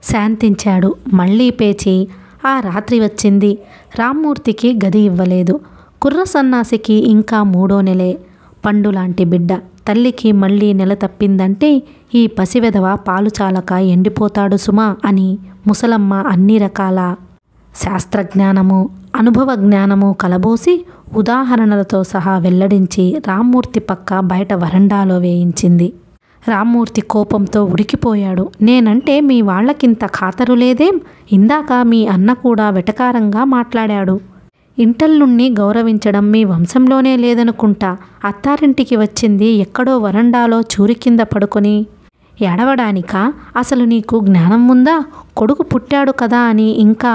శాంతించాడు మళ్ళీ పేచి ఆ రాత్రి వచ్చింది రామ్మూర్తికి గది ఇవ్వలేదు కుర్ర సన్నాసికి ఇంకా మూడో నెలే పండు లాంటి బిడ్డ తల్లికి మళ్ళీ నెల తప్పిందంటే ఈ పసివెదవ పాలు చాలక ఎండిపోతాడు సుమా అని ముసలమ్మ అన్ని రకాల శాస్త్రజ్ఞానము అనుభవ జ్ఞానము కలబోసి ఉదాహరణలతో సహా వెల్లడించి రామ్మూర్తి పక్క బయట వరండాలో వేయించింది రామ్మూర్తి కోపంతో ఉడికిపోయాడు నేనంటే మీ వాళ్ళకింత ఖాతరు లేదేం ఇందాక మీ అన్న కూడా వెటకారంగా మాట్లాడాడు ఇంటల్లుణ్ణి గౌరవించడం మీ వంశంలోనే లేదనుకుంటా అత్తారింటికి వచ్చింది ఎక్కడో వరండాలో చూరి కింద పడుకొని ఎడవడానికా అసలు నీకు జ్ఞానం ఉందా కొడుకు పుట్టాడు కదా అని ఇంకా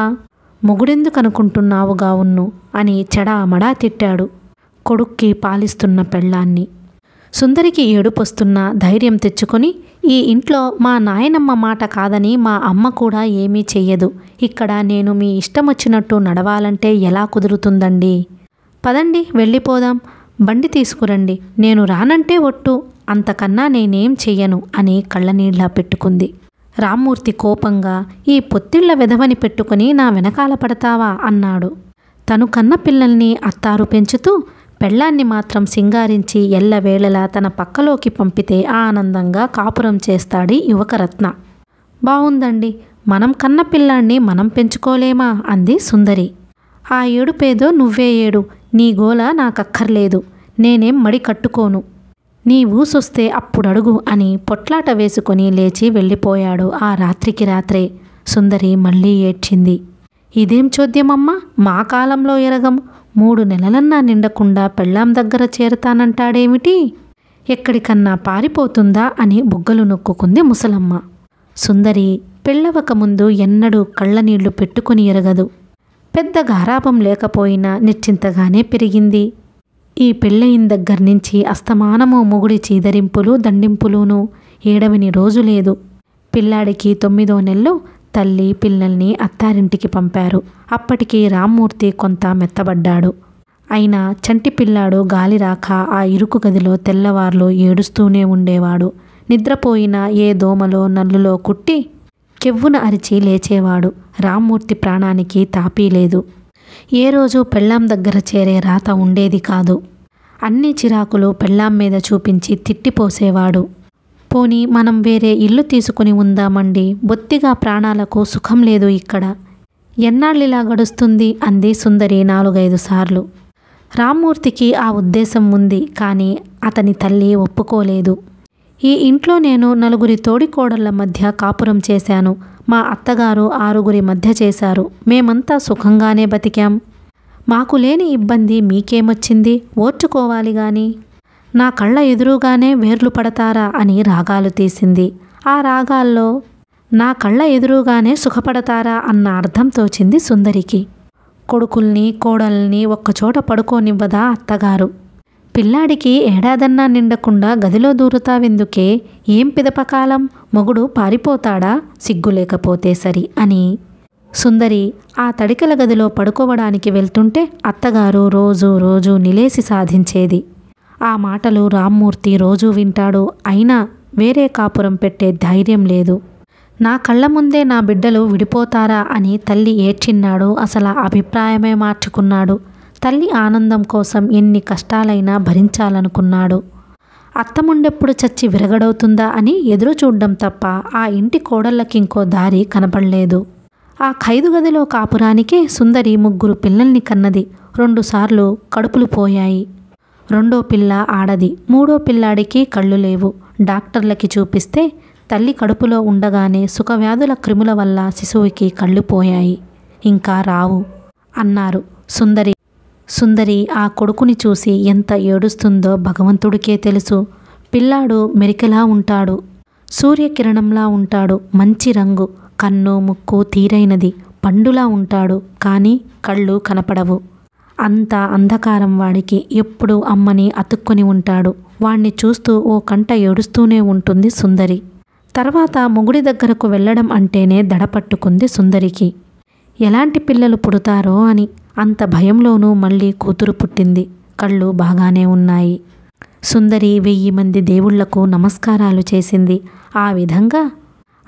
మొగుడెందుకనుకుంటున్నావుగా ఉన్ను అని చెడామడా తిట్టాడు కొడుక్కి పాలిస్తున్న పెళ్ళాన్ని సుందరికి ఏడుపొస్తున్న ధైర్యం తెచ్చుకొని ఈ ఇంట్లో మా నాయనమ్మ మాట కాదని మా అమ్మ కూడా ఏమీ చెయ్యదు ఇక్కడ నేను మీ ఇష్టం వచ్చినట్టు నడవాలంటే ఎలా కుదురుతుందండి పదండి వెళ్ళిపోదాం బండి తీసుకురండి నేను రానంటే ఒట్టు అంతకన్నా నేనేం చెయ్యను అని కళ్ళనీళ్ళ పెట్టుకుంది రామ్మూర్తి కోపంగా ఈ పొత్తిళ్ల వెధవని పెట్టుకుని నా వెనకాల పడతావా అన్నాడు తను కన్న పిల్లల్ని అత్తారు పెంచుతూ పెళ్ళాన్ని మాత్రం సింగారించి ఎల్లవేళలా తన పక్కలోకి పంపితే ఆనందంగా కాపురం చేస్తాడి యువకరత్న బావుందండి మనం కన్న పిల్లాన్ని మనం పెంచుకోలేమా అంది సుందరి ఆ ఏడుపేదో నువ్వే ఏడు నీ గోల నాకక్కర్లేదు నేనేం మడి కట్టుకోను నీ ఊసొస్తే అప్పుడడుగు అని పొట్లాట వేసుకొని లేచి వెళ్ళిపోయాడు ఆ రాత్రికి రాత్రే సుందరి మళ్ళీ ఏడ్చింది ఇదేం చోద్యమమ్మా మా కాలంలో ఎరగం మూడు నెలలన్నా నిండకుండా పెళ్ళాం దగ్గర చేరతానంటాడేమిటి ఎక్కడికన్నా పారిపోతుందా అని బుగ్గలు నొక్కుకుంది ముసలమ్మ సుందరి పెళ్ళవక ముందు ఎన్నడూ కళ్ళనీళ్లు పెట్టుకుని ఎరగదు పెద్ద గారాపం లేకపోయినా నిశ్చింతగానే పెరిగింది ఈ పెళ్ళయిన దగ్గర నుంచి అస్తమానము మొగుడి చీదరింపులు దండింపులును ఏడవని రోజు లేదు పిల్లాడికి తొమ్మిదో నెలలో తల్లి పిల్లల్ని అత్తారింటికి పంపారు అప్పటికి రామ్మూర్తి కొంత మెత్తబడ్డాడు అయినా చంటి పిల్లాడు గాలి రాక ఆ ఇరుకు గదిలో తెల్లవార్లు ఏడుస్తూనే ఉండేవాడు నిద్రపోయిన ఏ దోమలో నల్లులో కుట్టి కెవ్వున అరిచి లేచేవాడు రామ్మూర్తి ప్రాణానికి తాపీ లేదు ఏ రోజు పెళ్ళాం దగ్గర చేరే రాత ఉండేది కాదు అన్ని చిరాకులు పెళ్ళాం మీద చూపించి తిట్టిపోసేవాడు పోనీ మనం వేరే ఇల్లు తీసుకుని ఉందామండి బొత్తిగా ప్రాణాలకు సుఖం లేదు ఇక్కడ ఎన్నాళ్ళిలా గడుస్తుంది అంది సుందరి నాలుగైదు సార్లు రామ్మూర్తికి ఆ ఉద్దేశం ఉంది కానీ అతని తల్లి ఒప్పుకోలేదు ఈ ఇంట్లో నేను నలుగురి తోడికోడళ్ల మధ్య కాపురం చేశాను మా అత్తగారు ఆరుగురి మధ్య చేశారు మేమంతా సుఖంగానే బతికాం మాకు లేని ఇబ్బంది మీకేమొచ్చింది ఓర్చుకోవాలి గాని నా కళ్ళ ఎదురుగానే వేర్లు పడతారా అని రాగాలు తీసింది ఆ రాగాల్లో నా కళ్ళ ఎదురుగానే సుఖపడతారా అన్న అర్థం తోచింది సుందరికి కొడుకుల్ని కోడల్ని ఒక్కచోట పడుకోనివ్వదా అత్తగారు పిల్లాడికి ఏడాదన్నా నిండకుండా గదిలో దూరుతావెందుకే ఏం పిదపకాలం మొగుడు పారిపోతాడా సిగ్గు లేకపోతే సరి అని సుందరి ఆ తడికల గదిలో పడుకోవడానికి వెళ్తుంటే అత్తగారు రోజు రోజు నిలేసి సాధించేది ఆ మాటలు రామ్మూర్తి రోజూ వింటాడు అయినా వేరే కాపురం పెట్టే ధైర్యం లేదు నా కళ్ళ ముందే నా బిడ్డలు విడిపోతారా అని తల్లి ఏడ్చిన్నాడు అసలు ఆ అభిప్రాయమే మార్చుకున్నాడు తల్లి ఆనందం కోసం ఎన్ని కష్టాలైనా భరించాలనుకున్నాడు అత్తముండెప్పుడు చచ్చి విరగడవుతుందా అని ఎదురు చూడ్డం తప్ప ఆ ఇంటి కోడళ్ళకింకో దారి కనపడలేదు ఆ ఖైదు గదిలో కాపురానికే సుందరి ముగ్గురు పిల్లల్ని కన్నది రెండుసార్లు కడుపులు పోయాయి రెండో పిల్ల ఆడది మూడో పిల్లాడికి కళ్ళు లేవు డాక్టర్లకి చూపిస్తే తల్లి కడుపులో ఉండగానే సుఖవ్యాధుల క్రిముల వల్ల శిశువుకి కళ్ళు పోయాయి ఇంకా రావు అన్నారు సుందరి సుందరి ఆ కొడుకుని చూసి ఎంత ఏడుస్తుందో భగవంతుడికే తెలుసు పిల్లాడు మెరికలా ఉంటాడు సూర్యకిరణంలా ఉంటాడు మంచి రంగు కన్ను ముక్కు తీరైనది పండులా ఉంటాడు కానీ కళ్ళు కనపడవు అంత అంధకారం వాడికి ఎప్పుడు అమ్మని అతుక్కొని ఉంటాడు వాణ్ణి చూస్తూ ఓ కంట ఏడుస్తూనే ఉంటుంది సుందరి తర్వాత మొగుడి దగ్గరకు వెళ్ళడం అంటేనే దడపట్టుకుంది సుందరికి ఎలాంటి పిల్లలు పుడతారో అని అంత భయంలోనూ మళ్ళీ కూతురు పుట్టింది కళ్ళు బాగానే ఉన్నాయి సుందరి వెయ్యి మంది దేవుళ్లకు నమస్కారాలు చేసింది ఆ విధంగా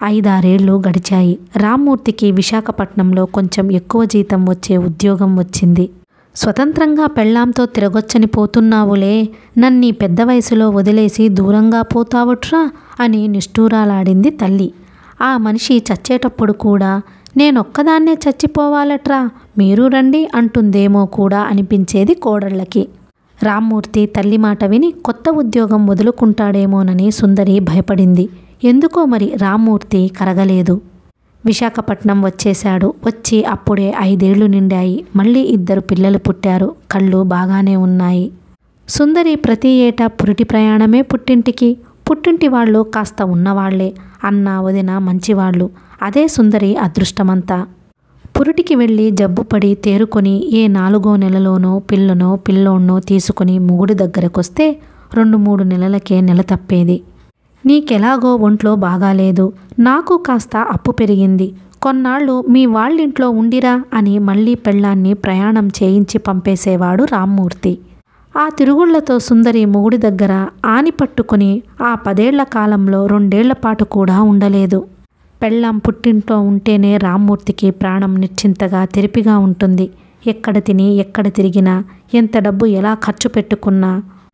ఐదారేళ్లు గడిచాయి రామ్మూర్తికి విశాఖపట్నంలో కొంచెం ఎక్కువ జీతం వచ్చే ఉద్యోగం వచ్చింది స్వతంత్రంగా పెళ్ళాంతో తిరగొచ్చని పోతున్నావులే నన్నీ పెద్ద వయసులో వదిలేసి దూరంగా పోతావుట్రా అని నిష్ఠూరాలాడింది తల్లి ఆ మనిషి చచ్చేటప్పుడు కూడా నేనొక్కదాన్నే చచ్చిపోవాలట్రా మీరు రండి అంటుందేమో కూడా అనిపించేది కోడళ్ళకి రామ్మూర్తి తల్లి మాట విని కొత్త ఉద్యోగం వదులుకుంటాడేమోనని సుందరి భయపడింది ఎందుకో మరి రామ్మూర్తి కరగలేదు విశాఖపట్నం వచ్చేశాడు వచ్చి అప్పుడే ఐదేళ్లు నిండాయి మళ్ళీ ఇద్దరు పిల్లలు పుట్టారు కళ్ళు బాగానే ఉన్నాయి సుందరి ప్రతి ఏటా పురిటి ప్రయాణమే పుట్టింటికి పుట్టింటి వాళ్ళు కాస్త ఉన్నవాళ్లే అన్న వదిన మంచివాళ్ళు అదే సుందరి అదృష్టమంతా పురిటికి వెళ్ళి జబ్బుపడి తేరుకొని ఏ నాలుగో నెలలోనో పిల్లనో పిల్లోన్నో తీసుకుని మొగుడి దగ్గరకొస్తే రెండు మూడు నెలలకే నెల తప్పేది నీకెలాగో ఒంట్లో బాగాలేదు నాకు కాస్త అప్పు పెరిగింది కొన్నాళ్ళు మీ వాళ్ళింట్లో ఉండిరా అని మళ్ళీ పెళ్ళాన్ని ప్రయాణం చేయించి పంపేసేవాడు రామ్మూర్తి ఆ తిరుగుళ్లతో సుందరి మొగుడి దగ్గర ఆని పట్టుకుని ఆ పదేళ్ల కాలంలో రెండేళ్ల పాటు కూడా ఉండలేదు పెళ్ళాం పుట్టింట్లో ఉంటేనే రామ్మూర్తికి ప్రాణం నిశ్చింతగా తెరిపిగా ఉంటుంది ఎక్కడ తిని ఎక్కడ తిరిగినా ఎంత డబ్బు ఎలా ఖర్చు పెట్టుకున్నా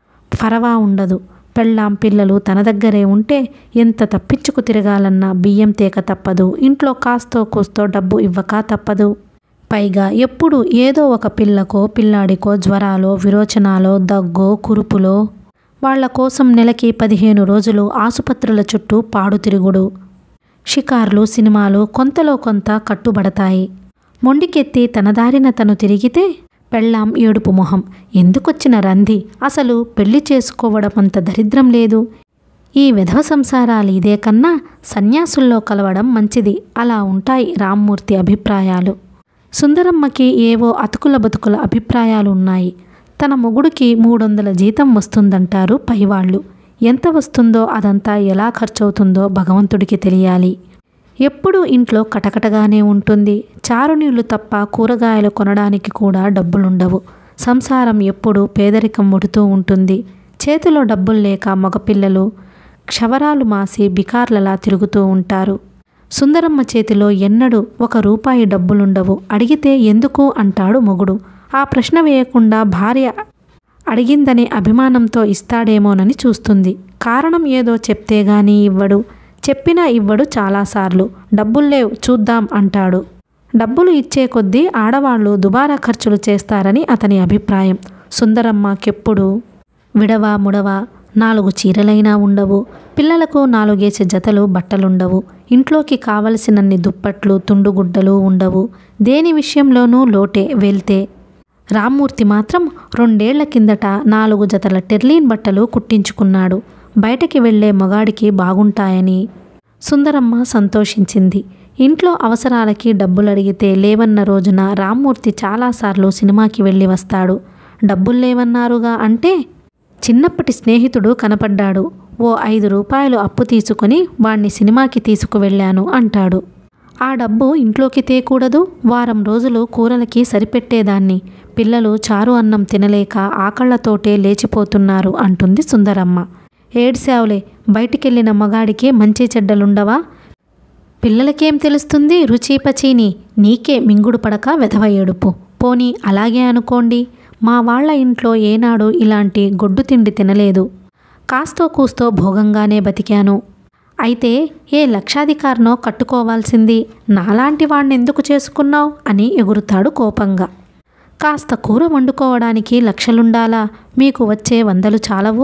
ఫరవా ఉండదు పెళ్ళాం పిల్లలు తన దగ్గరే ఉంటే ఎంత తప్పించుకు తిరగాలన్నా బియ్యం తేక తప్పదు ఇంట్లో కాస్తో కూస్తో డబ్బు ఇవ్వక తప్పదు పైగా ఎప్పుడు ఏదో ఒక పిల్లకో పిల్లాడికో జ్వరాలో విరోచనాలో దగ్గో కురుపులో వాళ్ళ కోసం నెలకి పదిహేను రోజులు ఆసుపత్రుల చుట్టూ పాడు తిరుగుడు షికార్లు సినిమాలు కొంతలో కొంత కట్టుబడతాయి మొండికెత్తి తన దారిన తను తిరిగితే పెళ్ళాం ఏడుపు మొహం ఎందుకొచ్చిన రంది అసలు పెళ్లి చేసుకోవడం అంత దరిద్రం లేదు ఈ విధవ సంసారాలు ఇదే కన్నా సన్యాసుల్లో కలవడం మంచిది అలా ఉంటాయి రామ్మూర్తి అభిప్రాయాలు సుందరమ్మకి ఏవో అతుకుల బతుకుల అభిప్రాయాలు ఉన్నాయి తన మొగుడికి మూడొందల జీతం వస్తుందంటారు పైవాళ్ళు ఎంత వస్తుందో అదంతా ఎలా ఖర్చవుతుందో భగవంతుడికి తెలియాలి ఎప్పుడూ ఇంట్లో కటకటగానే ఉంటుంది చారునీళ్లు తప్ప కూరగాయలు కొనడానికి కూడా డబ్బులుండవు సంసారం ఎప్పుడూ పేదరికం ముడుతూ ఉంటుంది చేతిలో డబ్బులు లేక మగపిల్లలు క్షవరాలు మాసి బికార్లలా తిరుగుతూ ఉంటారు సుందరమ్మ చేతిలో ఎన్నడూ ఒక రూపాయి డబ్బులుండవు అడిగితే ఎందుకు అంటాడు మొగుడు ఆ ప్రశ్న వేయకుండా భార్య అడిగిందనే అభిమానంతో ఇస్తాడేమోనని చూస్తుంది కారణం ఏదో చెప్తే గానీ ఇవ్వడు చెప్పినా ఇవ్వడు చాలాసార్లు డబ్బుల్లేవు చూద్దాం అంటాడు డబ్బులు ఇచ్చే కొద్దీ ఆడవాళ్ళు దుబారా ఖర్చులు చేస్తారని అతని అభిప్రాయం సుందరమ్మకెప్పుడు విడవా ముడవా నాలుగు చీరలైనా ఉండవు పిల్లలకు నాలుగేసి జతలు బట్టలుండవు ఇంట్లోకి కావలసినన్ని దుప్పట్లు తుండుగుడ్డలు ఉండవు దేని విషయంలోనూ లోటే వెళ్తే రామ్మూర్తి మాత్రం రెండేళ్ల కిందట నాలుగు జతల టెర్లీన్ బట్టలు కుట్టించుకున్నాడు బయటకి వెళ్లే మగాడికి బాగుంటాయని సుందరమ్మ సంతోషించింది ఇంట్లో అవసరాలకి డబ్బులు అడిగితే లేవన్న రోజున రామ్మూర్తి చాలాసార్లు సినిమాకి వెళ్ళి వస్తాడు డబ్బులు లేవన్నారుగా అంటే చిన్నప్పటి స్నేహితుడు కనపడ్డాడు ఓ ఐదు రూపాయలు అప్పు తీసుకొని వాణ్ణి సినిమాకి తీసుకువెళ్ళాను అంటాడు ఆ డబ్బు ఇంట్లోకి తేకూడదు వారం రోజులు కూరలకి సరిపెట్టేదాన్ని పిల్లలు చారు అన్నం తినలేక ఆకళ్లతోటే లేచిపోతున్నారు అంటుంది సుందరమ్మ ఏడ్సావులే బయటికెళ్ళిన మగాడికి మంచి చెడ్డలుండవా పిల్లలకేం తెలుస్తుంది రుచి పచీని నీకే మింగుడు పడక వెధవ ఏడుపు పోనీ అలాగే అనుకోండి మా వాళ్ళ ఇంట్లో ఏనాడు ఇలాంటి గొడ్డు తిండి తినలేదు కాస్తో కూస్తో భోగంగానే బతికాను అయితే ఏ లక్షాధికారినో కట్టుకోవాల్సింది నాలాంటి వాణ్ణి ఎందుకు చేసుకున్నావు అని ఎగురుతాడు కోపంగా కాస్త కూర వండుకోవడానికి లక్షలుండాలా మీకు వచ్చే వందలు చాలవు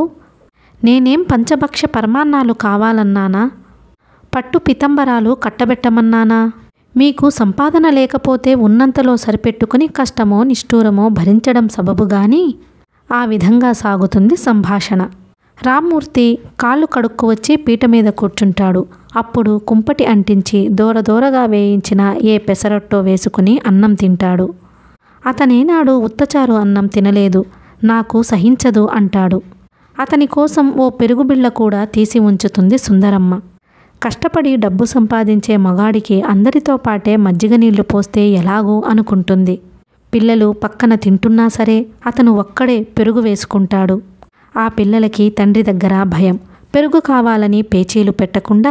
నేనేం పంచభక్ష పరమాన్నాలు కావాలన్నానా పట్టు పితంబరాలు కట్టబెట్టమన్నానా మీకు సంపాదన లేకపోతే ఉన్నంతలో సరిపెట్టుకుని కష్టమో నిష్ఠూరమో భరించడం సబబు గాని ఆ విధంగా సాగుతుంది సంభాషణ రామ్మూర్తి కాళ్ళు కడుక్కు వచ్చి పీట మీద కూర్చుంటాడు అప్పుడు కుంపటి అంటించి దూర దూరగా వేయించిన ఏ పెసరట్టో వేసుకుని అన్నం తింటాడు అతనేనాడు ఉత్తచారు అన్నం తినలేదు నాకు సహించదు అంటాడు అతని కోసం ఓ పెరుగు బిళ్ళ కూడా తీసి ఉంచుతుంది సుందరమ్మ కష్టపడి డబ్బు సంపాదించే మగాడికి అందరితో పాటే మజ్జిగ నీళ్లు పోస్తే ఎలాగో అనుకుంటుంది పిల్లలు పక్కన తింటున్నా సరే అతను ఒక్కడే పెరుగు వేసుకుంటాడు ఆ పిల్లలకి తండ్రి దగ్గర భయం పెరుగు కావాలని పేచీలు పెట్టకుండా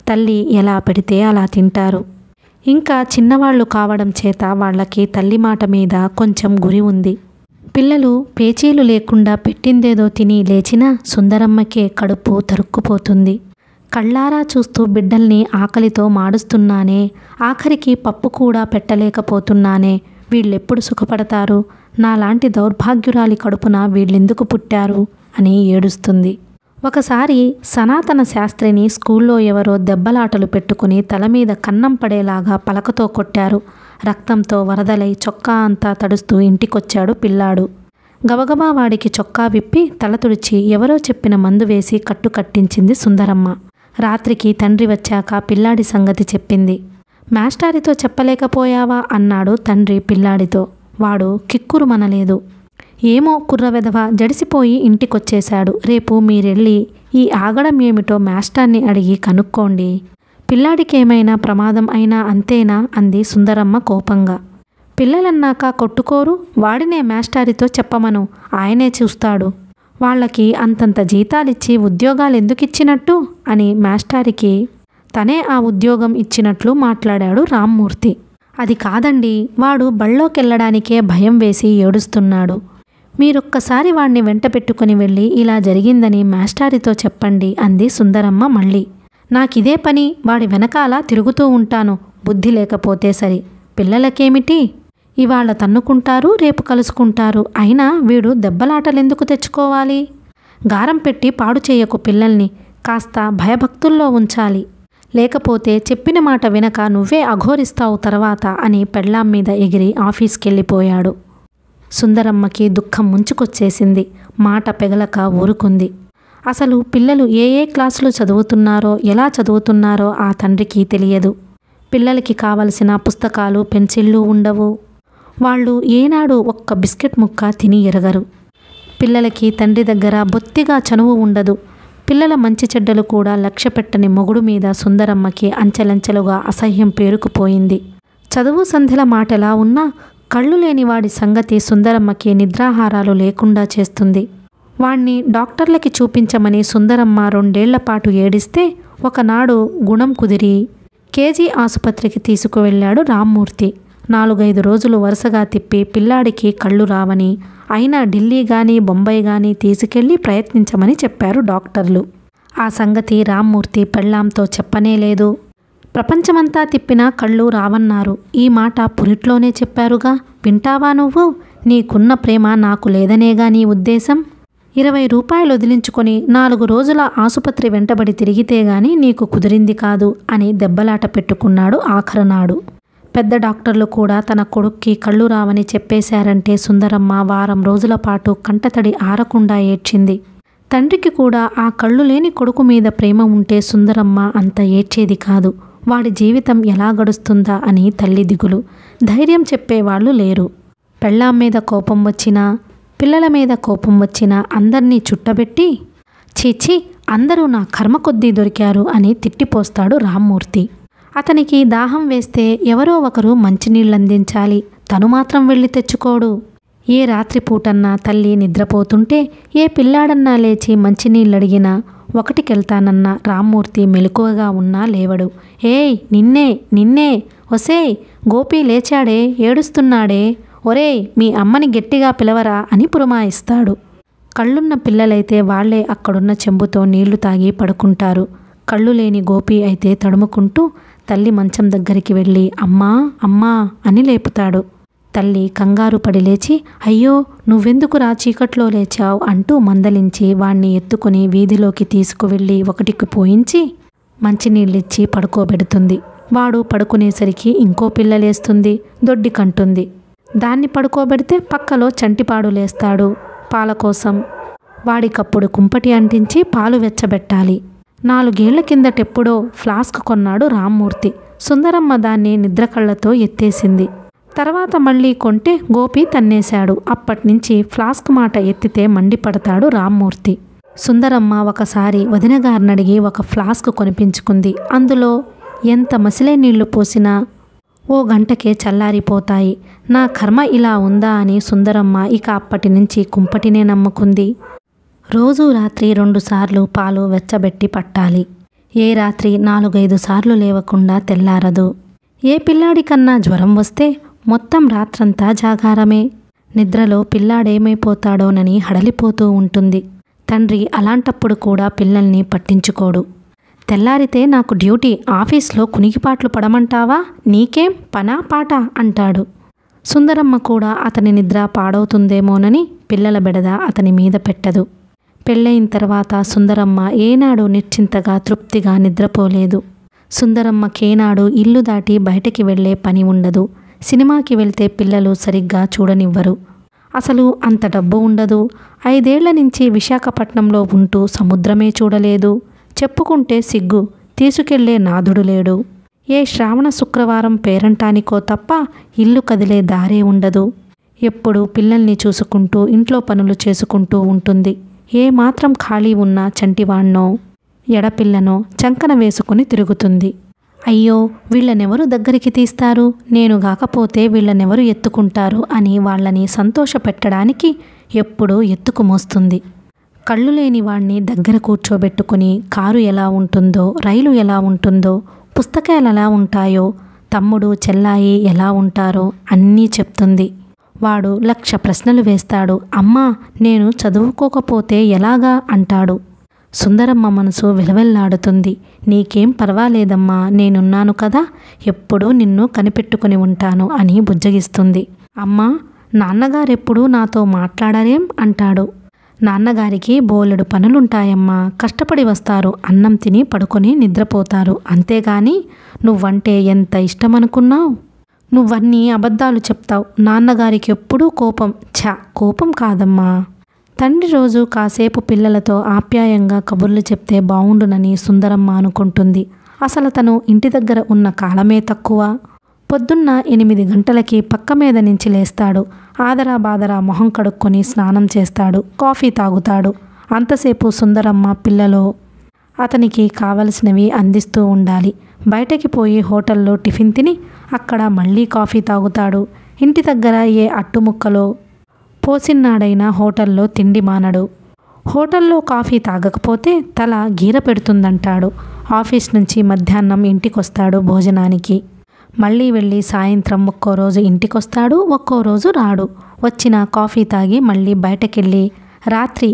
తల్లి ఎలా పెడితే అలా తింటారు ఇంకా చిన్నవాళ్ళు కావడం చేత వాళ్ళకి తల్లి మాట మీద కొంచెం గురి ఉంది పిల్లలు పేచీలు లేకుండా పెట్టిందేదో తిని లేచినా సుందరమ్మకే కడుపు తరుక్కుపోతుంది కళ్ళారా చూస్తూ బిడ్డల్ని ఆకలితో మాడుస్తున్నానే ఆఖరికి పప్పు కూడా పెట్టలేకపోతున్నానే వీళ్ళెప్పుడు సుఖపడతారు నాలాంటి దౌర్భాగ్యురాలి కడుపున వీళ్ళెందుకు పుట్టారు అని ఏడుస్తుంది ఒకసారి సనాతన శాస్త్రిని స్కూల్లో ఎవరో దెబ్బలాటలు పెట్టుకుని తల మీద కన్నం పడేలాగా పలకతో కొట్టారు రక్తంతో వరదలై చొక్కా అంతా తడుస్తూ ఇంటికొచ్చాడు పిల్లాడు గబగబా వాడికి చొక్కా విప్పి తల తుడిచి ఎవరో చెప్పిన మందు వేసి కట్టు కట్టించింది సుందరమ్మ రాత్రికి తండ్రి వచ్చాక పిల్లాడి సంగతి చెప్పింది మాస్టారితో చెప్పలేకపోయావా అన్నాడు తండ్రి పిల్లాడితో వాడు కిక్కురు మనలేదు ఏమో కుర్రవెధవ జడిసిపోయి ఇంటికొచ్చేశాడు రేపు మీరెళ్ళి ఈ ఆగడం ఏమిటో మాస్టర్ని అడిగి కనుక్కోండి పిల్లాడికేమైనా ప్రమాదం అయినా అంతేనా అంది సుందరమ్మ కోపంగా పిల్లలన్నాక కొట్టుకోరు వాడినే మాస్టారితో చెప్పమను ఆయనే చూస్తాడు వాళ్ళకి అంతంత జీతాలిచ్చి ఉద్యోగాలు ఎందుకు ఇచ్చినట్టు అని మాస్టారికి తనే ఆ ఉద్యోగం ఇచ్చినట్లు మాట్లాడాడు రామ్మూర్తి అది కాదండి వాడు బళ్ళోకెళ్ళడానికే భయం వేసి ఏడుస్తున్నాడు మీరొక్కసారి వాణ్ణి వెంట పెట్టుకుని వెళ్ళి ఇలా జరిగిందని మాస్టారితో చెప్పండి అంది సుందరమ్మ మళ్ళీ నాకిదే పని వాడి వెనకాల తిరుగుతూ ఉంటాను బుద్ధి లేకపోతే సరి పిల్లలకేమిటి ఇవాళ తన్నుకుంటారు రేపు కలుసుకుంటారు అయినా వీడు దెబ్బలాటలెందుకు తెచ్చుకోవాలి గారం పెట్టి పాడు చేయకు పిల్లల్ని కాస్త భయభక్తుల్లో ఉంచాలి లేకపోతే చెప్పిన మాట వినక నువ్వే అఘోరిస్తావు తర్వాత అని పెళ్ళాం మీద ఎగిరి ఆఫీస్కెళ్ళిపోయాడు సుందరమ్మకి దుఃఖం ముంచుకొచ్చేసింది మాట పెగలక ఊరుకుంది అసలు పిల్లలు ఏ ఏ క్లాసులు చదువుతున్నారో ఎలా చదువుతున్నారో ఆ తండ్రికి తెలియదు పిల్లలకి కావలసిన పుస్తకాలు పెన్సిళ్ళు ఉండవు వాళ్ళు ఏనాడు ఒక్క బిస్కెట్ ముక్క తిని ఎరగరు పిల్లలకి తండ్రి దగ్గర బొత్తిగా చనువు ఉండదు పిల్లల మంచి చెడ్డలు కూడా లక్ష్య పెట్టని మొగుడు మీద సుందరమ్మకి అంచెలంచెలుగా అసహ్యం పేరుకుపోయింది చదువు సంధ్యల మాటలా ఉన్నా కళ్ళు లేని వాడి సంగతి సుందరమ్మకి నిద్రాహారాలు లేకుండా చేస్తుంది వాణ్ణి డాక్టర్లకి చూపించమని సుందరమ్మ రెండేళ్ల పాటు ఏడిస్తే ఒకనాడు గుణం కుదిరి కేజీ ఆసుపత్రికి తీసుకువెళ్ళాడు రామ్మూర్తి నాలుగైదు రోజులు వరుసగా తిప్పి పిల్లాడికి కళ్ళు రావని అయినా ఢిల్లీ గాని బొంబాయి గాని తీసుకెళ్లి ప్రయత్నించమని చెప్పారు డాక్టర్లు ఆ సంగతి రామ్మూర్తి పెళ్ళాంతో చెప్పనే లేదు ప్రపంచమంతా తిప్పినా కళ్ళు రావన్నారు ఈ మాట పురిట్లోనే చెప్పారుగా వింటావా నువ్వు నీకున్న ప్రేమ నాకు లేదనేగా నీ ఉద్దేశం ఇరవై రూపాయలు వదిలించుకొని నాలుగు రోజుల ఆసుపత్రి వెంటబడి తిరిగితే గాని నీకు కుదిరింది కాదు అని దెబ్బలాట పెట్టుకున్నాడు ఆఖరునాడు పెద్ద డాక్టర్లు కూడా తన కొడుక్కి కళ్ళు రావని చెప్పేశారంటే సుందరమ్మ వారం రోజుల పాటు కంటతడి ఆరకుండా ఏడ్చింది తండ్రికి కూడా ఆ కళ్ళు లేని కొడుకు మీద ప్రేమ ఉంటే సుందరమ్మ అంత ఏడ్చేది కాదు వాడి జీవితం ఎలా గడుస్తుందా అని తల్లి దిగులు ధైర్యం చెప్పేవాళ్ళు లేరు పెళ్ళాం మీద కోపం వచ్చినా పిల్లల మీద కోపం వచ్చినా అందర్నీ చుట్టబెట్టి చీచి అందరూ నా కర్మ కొద్దీ దొరికారు అని తిట్టిపోస్తాడు రామ్మూర్తి అతనికి దాహం వేస్తే ఎవరో ఒకరు మంచినీళ్ళందించాలి తను మాత్రం వెళ్ళి తెచ్చుకోడు ఏ రాత్రిపూటన్నా తల్లి నిద్రపోతుంటే ఏ పిల్లాడన్నా లేచి మంచినీళ్ళడిగినా ఒకటికెళ్తానన్న రామ్మూర్తి మెలకువగా ఉన్నా లేవడు ఏయ్ నిన్నే నిన్నే ఒసేయ్ గోపి లేచాడే ఏడుస్తున్నాడే ఒరేయ్ మీ అమ్మని గట్టిగా పిలవరా అని పురమాయిస్తాడు కళ్ళున్న పిల్లలైతే వాళ్లే అక్కడున్న చెంబుతో నీళ్లు తాగి పడుకుంటారు కళ్ళు లేని గోపి అయితే తడుముకుంటూ తల్లి మంచం దగ్గరికి వెళ్ళి అమ్మా అమ్మా అని లేపుతాడు తల్లి కంగారు పడి లేచి అయ్యో నువ్వెందుకురా చీకట్లో లేచావు అంటూ మందలించి వాణ్ణి ఎత్తుకుని వీధిలోకి తీసుకువెళ్ళి ఒకటికి పోయించి మంచినీళ్ళిచ్చి పడుకోబెడుతుంది వాడు పడుకునేసరికి ఇంకో పిల్ల లేస్తుంది దొడ్డి కంటుంది దాన్ని పడుకోబెడితే పక్కలో చంటిపాడు లేస్తాడు పాల కోసం వాడికప్పుడు కుంపటి అంటించి పాలు వెచ్చబెట్టాలి నాలుగేళ్ల కిందటెప్పుడో ఫ్లాస్క్ కొన్నాడు రామ్మూర్తి సుందరమ్మ దాన్ని నిద్రకళ్ళతో ఎత్తేసింది తర్వాత మళ్ళీ కొంటే గోపి తన్నేశాడు అప్పట్నుంచి ఫ్లాస్క్ మాట ఎత్తితే మండిపడతాడు రామ్మూర్తి సుందరమ్మ ఒకసారి వదినగారినడిగి ఒక ఫ్లాస్క్ కొనిపించుకుంది అందులో ఎంత మసిలే నీళ్లు పోసినా ఓ గంటకే చల్లారిపోతాయి నా కర్మ ఇలా ఉందా అని సుందరమ్మ ఇక అప్పటి నుంచి కుంపటినే నమ్ముకుంది రోజు రాత్రి రెండుసార్లు పాలు వెచ్చబెట్టి పట్టాలి ఏ రాత్రి నాలుగైదు సార్లు లేవకుండా తెల్లారదు ఏ పిల్లాడికన్నా జ్వరం వస్తే మొత్తం రాత్రంతా జాగారమే నిద్రలో పిల్లాడేమైపోతాడోనని హడలిపోతూ ఉంటుంది తండ్రి అలాంటప్పుడు కూడా పిల్లల్ని పట్టించుకోడు తెల్లారితే నాకు డ్యూటీ ఆఫీస్లో కునికిపాట్లు పడమంటావా నీకేం పనా పాట అంటాడు సుందరమ్మ కూడా అతని నిద్ర పాడవుతుందేమోనని పిల్లల బెడద అతని మీద పెట్టదు పెళ్ళయిన తర్వాత సుందరమ్మ ఏనాడు నిశ్చింతగా తృప్తిగా నిద్రపోలేదు సుందరమ్మకేనాడు ఇల్లు దాటి బయటికి వెళ్ళే పని ఉండదు సినిమాకి వెళ్తే పిల్లలు సరిగ్గా చూడనివ్వరు అసలు అంత డబ్బు ఉండదు ఐదేళ్ల నుంచి విశాఖపట్నంలో ఉంటూ సముద్రమే చూడలేదు చెప్పుకుంటే సిగ్గు తీసుకెళ్లే నాథుడు లేడు ఏ శ్రావణ శుక్రవారం పేరంటానికో తప్ప ఇల్లు కదిలే దారే ఉండదు ఎప్పుడు పిల్లల్ని చూసుకుంటూ ఇంట్లో పనులు చేసుకుంటూ ఉంటుంది ఏ మాత్రం ఖాళీ ఉన్నా చంటివాణ్ణో ఎడపిల్లనో చంకన వేసుకుని తిరుగుతుంది అయ్యో వీళ్ళనెవరు దగ్గరికి తీస్తారు నేను గాకపోతే వీళ్ళనెవరు ఎత్తుకుంటారు అని వాళ్ళని సంతోషపెట్టడానికి ఎప్పుడూ ఎత్తుకు మోస్తుంది కళ్ళు లేని వాణ్ణి దగ్గర కూర్చోబెట్టుకుని కారు ఎలా ఉంటుందో రైలు ఎలా ఉంటుందో పుస్తకాలు ఎలా ఉంటాయో తమ్ముడు చెల్లాయి ఎలా ఉంటారో అన్నీ చెప్తుంది వాడు లక్ష ప్రశ్నలు వేస్తాడు అమ్మా నేను చదువుకోకపోతే ఎలాగా అంటాడు సుందరమ్మ మనసు విలవెల్లాడుతుంది నీకేం పర్వాలేదమ్మా నేనున్నాను కదా ఎప్పుడూ నిన్ను కనిపెట్టుకుని ఉంటాను అని బుజ్జగిస్తుంది అమ్మా నాన్నగారెప్పుడూ నాతో మాట్లాడరేం అంటాడు నాన్నగారికి బోలెడు పనులుంటాయమ్మా కష్టపడి వస్తారు అన్నం తిని పడుకొని నిద్రపోతారు అంతేగాని నువ్వంటే ఎంత ఇష్టమనుకున్నావు నువ్వన్నీ అబద్ధాలు చెప్తావు నాన్నగారికి ఎప్పుడూ కోపం ఛ కోపం కాదమ్మా తండ్రి రోజు కాసేపు పిల్లలతో ఆప్యాయంగా కబుర్లు చెప్తే బావుండునని సుందరమ్మ అనుకుంటుంది అసలు తను ఇంటి దగ్గర ఉన్న కాలమే తక్కువ పొద్దున్న ఎనిమిది గంటలకి పక్క మీద నుంచి లేస్తాడు ఆదరా బాదరా మొహం కడుక్కొని స్నానం చేస్తాడు కాఫీ తాగుతాడు అంతసేపు సుందరమ్మ పిల్లలో అతనికి కావలసినవి అందిస్తూ ఉండాలి బయటకి పోయి హోటల్లో టిఫిన్ తిని అక్కడ మళ్ళీ కాఫీ తాగుతాడు ఇంటి దగ్గర ఏ అట్టుముక్కలో పోసిన్నాడైనా హోటల్లో తిండి మానడు హోటల్లో కాఫీ తాగకపోతే తల గీర పెడుతుందంటాడు ఆఫీస్ నుంచి మధ్యాహ్నం ఇంటికొస్తాడు భోజనానికి మళ్ళీ వెళ్ళి సాయంత్రం ఒక్కో రోజు ఇంటికొస్తాడు ఒక్కో రోజు రాడు వచ్చిన కాఫీ తాగి మళ్ళీ బయటకెళ్ళి రాత్రి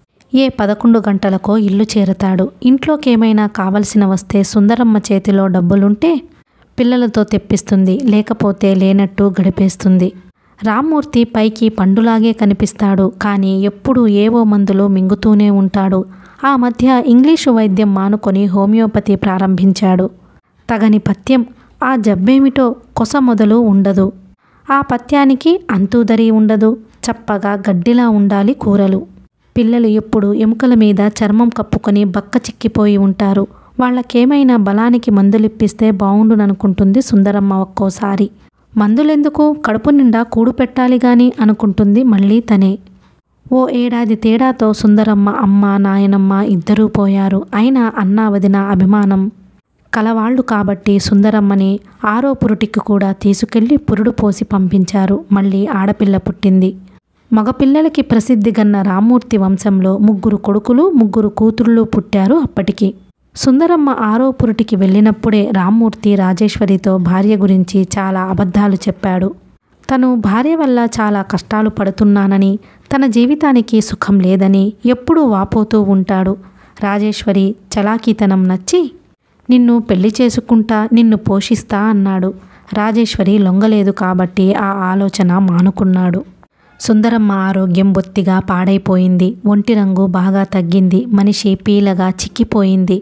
ఏ పదకొండు గంటలకో ఇల్లు చేరుతాడు ఇంట్లోకి ఏమైనా కావలసిన వస్తే సుందరమ్మ చేతిలో డబ్బులుంటే పిల్లలతో తెప్పిస్తుంది లేకపోతే లేనట్టు గడిపేస్తుంది రామ్మూర్తి పైకి పండులాగే కనిపిస్తాడు కానీ ఎప్పుడూ ఏవో మందులు మింగుతూనే ఉంటాడు ఆ మధ్య ఇంగ్లీషు వైద్యం మానుకొని హోమియోపతి ప్రారంభించాడు తగని పథ్యం ఆ జబ్బేమిటో కొస మొదలు ఉండదు ఆ పథ్యానికి అంతూదరి ఉండదు చప్పగా గడ్డిలా ఉండాలి కూరలు పిల్లలు ఎప్పుడు ఎముకల మీద చర్మం కప్పుకొని బక్క చిక్కిపోయి ఉంటారు వాళ్ళకేమైనా బలానికి మందులిప్పిస్తే బావుండుననుకుంటుంది సుందరమ్మ ఒక్కోసారి మందులెందుకు కడుపు నిండా కూడు పెట్టాలి గాని అనుకుంటుంది మళ్ళీ తనే ఓ ఏడాది తేడాతో సుందరమ్మ అమ్మ నాయనమ్మ ఇద్దరూ పోయారు అయినా అన్నా వదిన అభిమానం కలవాళ్ళు కాబట్టి సుందరమ్మని ఆరో పురుటికి కూడా తీసుకెళ్లి పురుడు పోసి పంపించారు మళ్ళీ ఆడపిల్ల పుట్టింది మగపిల్లలకి ప్రసిద్ధిగన్న రామ్మూర్తి వంశంలో ముగ్గురు కొడుకులు ముగ్గురు కూతుళ్ళు పుట్టారు అప్పటికి సుందరమ్మ ఆరో పురుటికి వెళ్ళినప్పుడే రామ్మూర్తి రాజేశ్వరితో భార్య గురించి చాలా అబద్ధాలు చెప్పాడు తను భార్య వల్ల చాలా కష్టాలు పడుతున్నానని తన జీవితానికి సుఖం లేదని ఎప్పుడూ వాపోతూ ఉంటాడు రాజేశ్వరి చలాకీతనం నచ్చి నిన్ను పెళ్లి చేసుకుంటా నిన్ను పోషిస్తా అన్నాడు రాజేశ్వరి లొంగలేదు కాబట్టి ఆ ఆలోచన మానుకున్నాడు సుందరమ్మ ఆరోగ్యం బొత్తిగా పాడైపోయింది ఒంటి రంగు బాగా తగ్గింది మనిషి పీలగా చిక్కిపోయింది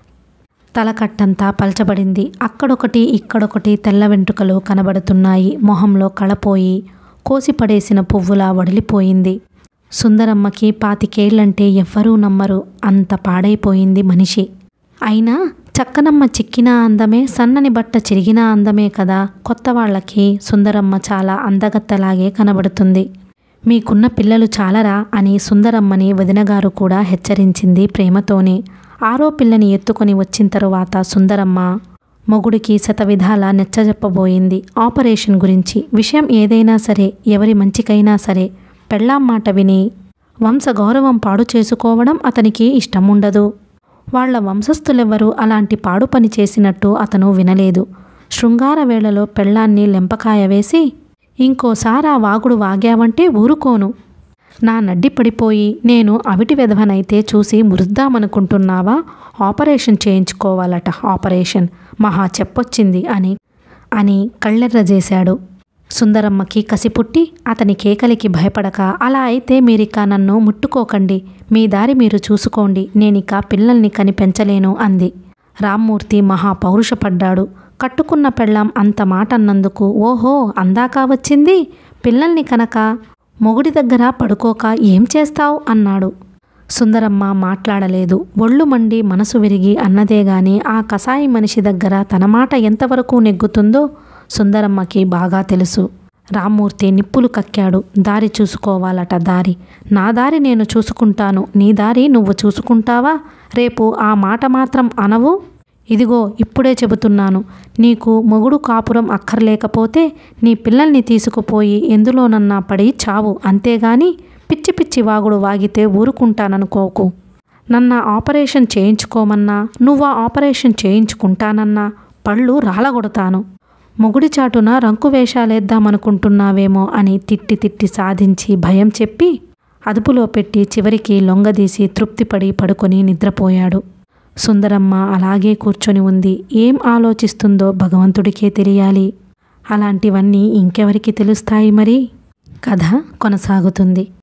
తలకట్టంతా పలచబడింది అక్కడొకటి ఇక్కడొకటి తెల్ల వెంట్రుకలు కనబడుతున్నాయి మొహంలో కళపోయి కోసిపడేసిన పువ్వులా వడిలిపోయింది సుందరమ్మకి పాతికేళ్లంటే ఎవ్వరూ నమ్మరు అంత పాడైపోయింది మనిషి అయినా చక్కనమ్మ చిక్కిన అందమే సన్నని బట్ట చిరిగిన అందమే కదా కొత్త వాళ్ళకి సుందరమ్మ చాలా అందగత్తలాగే కనబడుతుంది మీకున్న పిల్లలు చాలరా అని సుందరమ్మని వదినగారు కూడా హెచ్చరించింది ప్రేమతోనే ఆరో పిల్లని ఎత్తుకొని వచ్చిన తరువాత సుందరమ్మ మొగుడికి శతవిధాల నెచ్చజెప్పబోయింది ఆపరేషన్ గురించి విషయం ఏదైనా సరే ఎవరి మంచికైనా సరే పెళ్ళాం మాట విని వంశ గౌరవం పాడు చేసుకోవడం అతనికి ఇష్టం ఉండదు వాళ్ల వంశస్థులెవ్వరూ అలాంటి పాడు పని చేసినట్టు అతను వినలేదు శృంగార వేళలో పెళ్ళాన్ని లెంపకాయ వేసి ఇంకోసారి ఆ వాగుడు వాగావంటే ఊరుకోను నా నడ్డి పడిపోయి నేను అవిటి వెధవనైతే చూసి మురుద్దామనుకుంటున్నావా ఆపరేషన్ చేయించుకోవాలట ఆపరేషన్ మహా చెప్పొచ్చింది అని అని కళ్ళెర్ర చేశాడు సుందరమ్మకి కసిపుట్టి అతని కేకలికి భయపడక అలా అయితే మీరిక నన్ను ముట్టుకోకండి మీ దారి మీరు చూసుకోండి నేనిక పిల్లల్ని కని పెంచలేను అంది రామ్మూర్తి మహా పౌరుషపడ్డాడు కట్టుకున్న పెళ్ళాం అంత మాట అన్నందుకు ఓహో అందాకా వచ్చింది పిల్లల్ని కనుక మొగుడి దగ్గర పడుకోక ఏం చేస్తావు అన్నాడు సుందరమ్మ మాట్లాడలేదు ఒళ్ళు మండి మనసు విరిగి అన్నదే గాని ఆ కసాయి మనిషి దగ్గర తన మాట ఎంతవరకు నెగ్గుతుందో సుందరమ్మకి బాగా తెలుసు రామ్మూర్తి నిప్పులు కక్కాడు దారి చూసుకోవాలట దారి నా దారి నేను చూసుకుంటాను నీ దారి నువ్వు చూసుకుంటావా రేపు ఆ మాట మాత్రం అనవు ఇదిగో ఇప్పుడే చెబుతున్నాను నీకు మొగుడు కాపురం అక్కర్లేకపోతే నీ పిల్లల్ని తీసుకుపోయి ఎందులోనన్నా పడి చావు అంతేగాని పిచ్చి పిచ్చి వాగుడు వాగితే ఊరుకుంటాననుకోకు నన్న ఆపరేషన్ చేయించుకోమన్నా నువ్వు ఆపరేషన్ చేయించుకుంటానన్నా పళ్ళు రాలగొడతాను మొగుడి చాటున రంకు వేషాలేద్దామనుకుంటున్నావేమో అని తిట్టి తిట్టి సాధించి భయం చెప్పి అదుపులో పెట్టి చివరికి లొంగదీసి తృప్తిపడి పడుకొని నిద్రపోయాడు సుందరమ్మ అలాగే కూర్చొని ఉంది ఏం ఆలోచిస్తుందో భగవంతుడికే తెలియాలి అలాంటివన్నీ ఇంకెవరికి తెలుస్తాయి మరి కథ కొనసాగుతుంది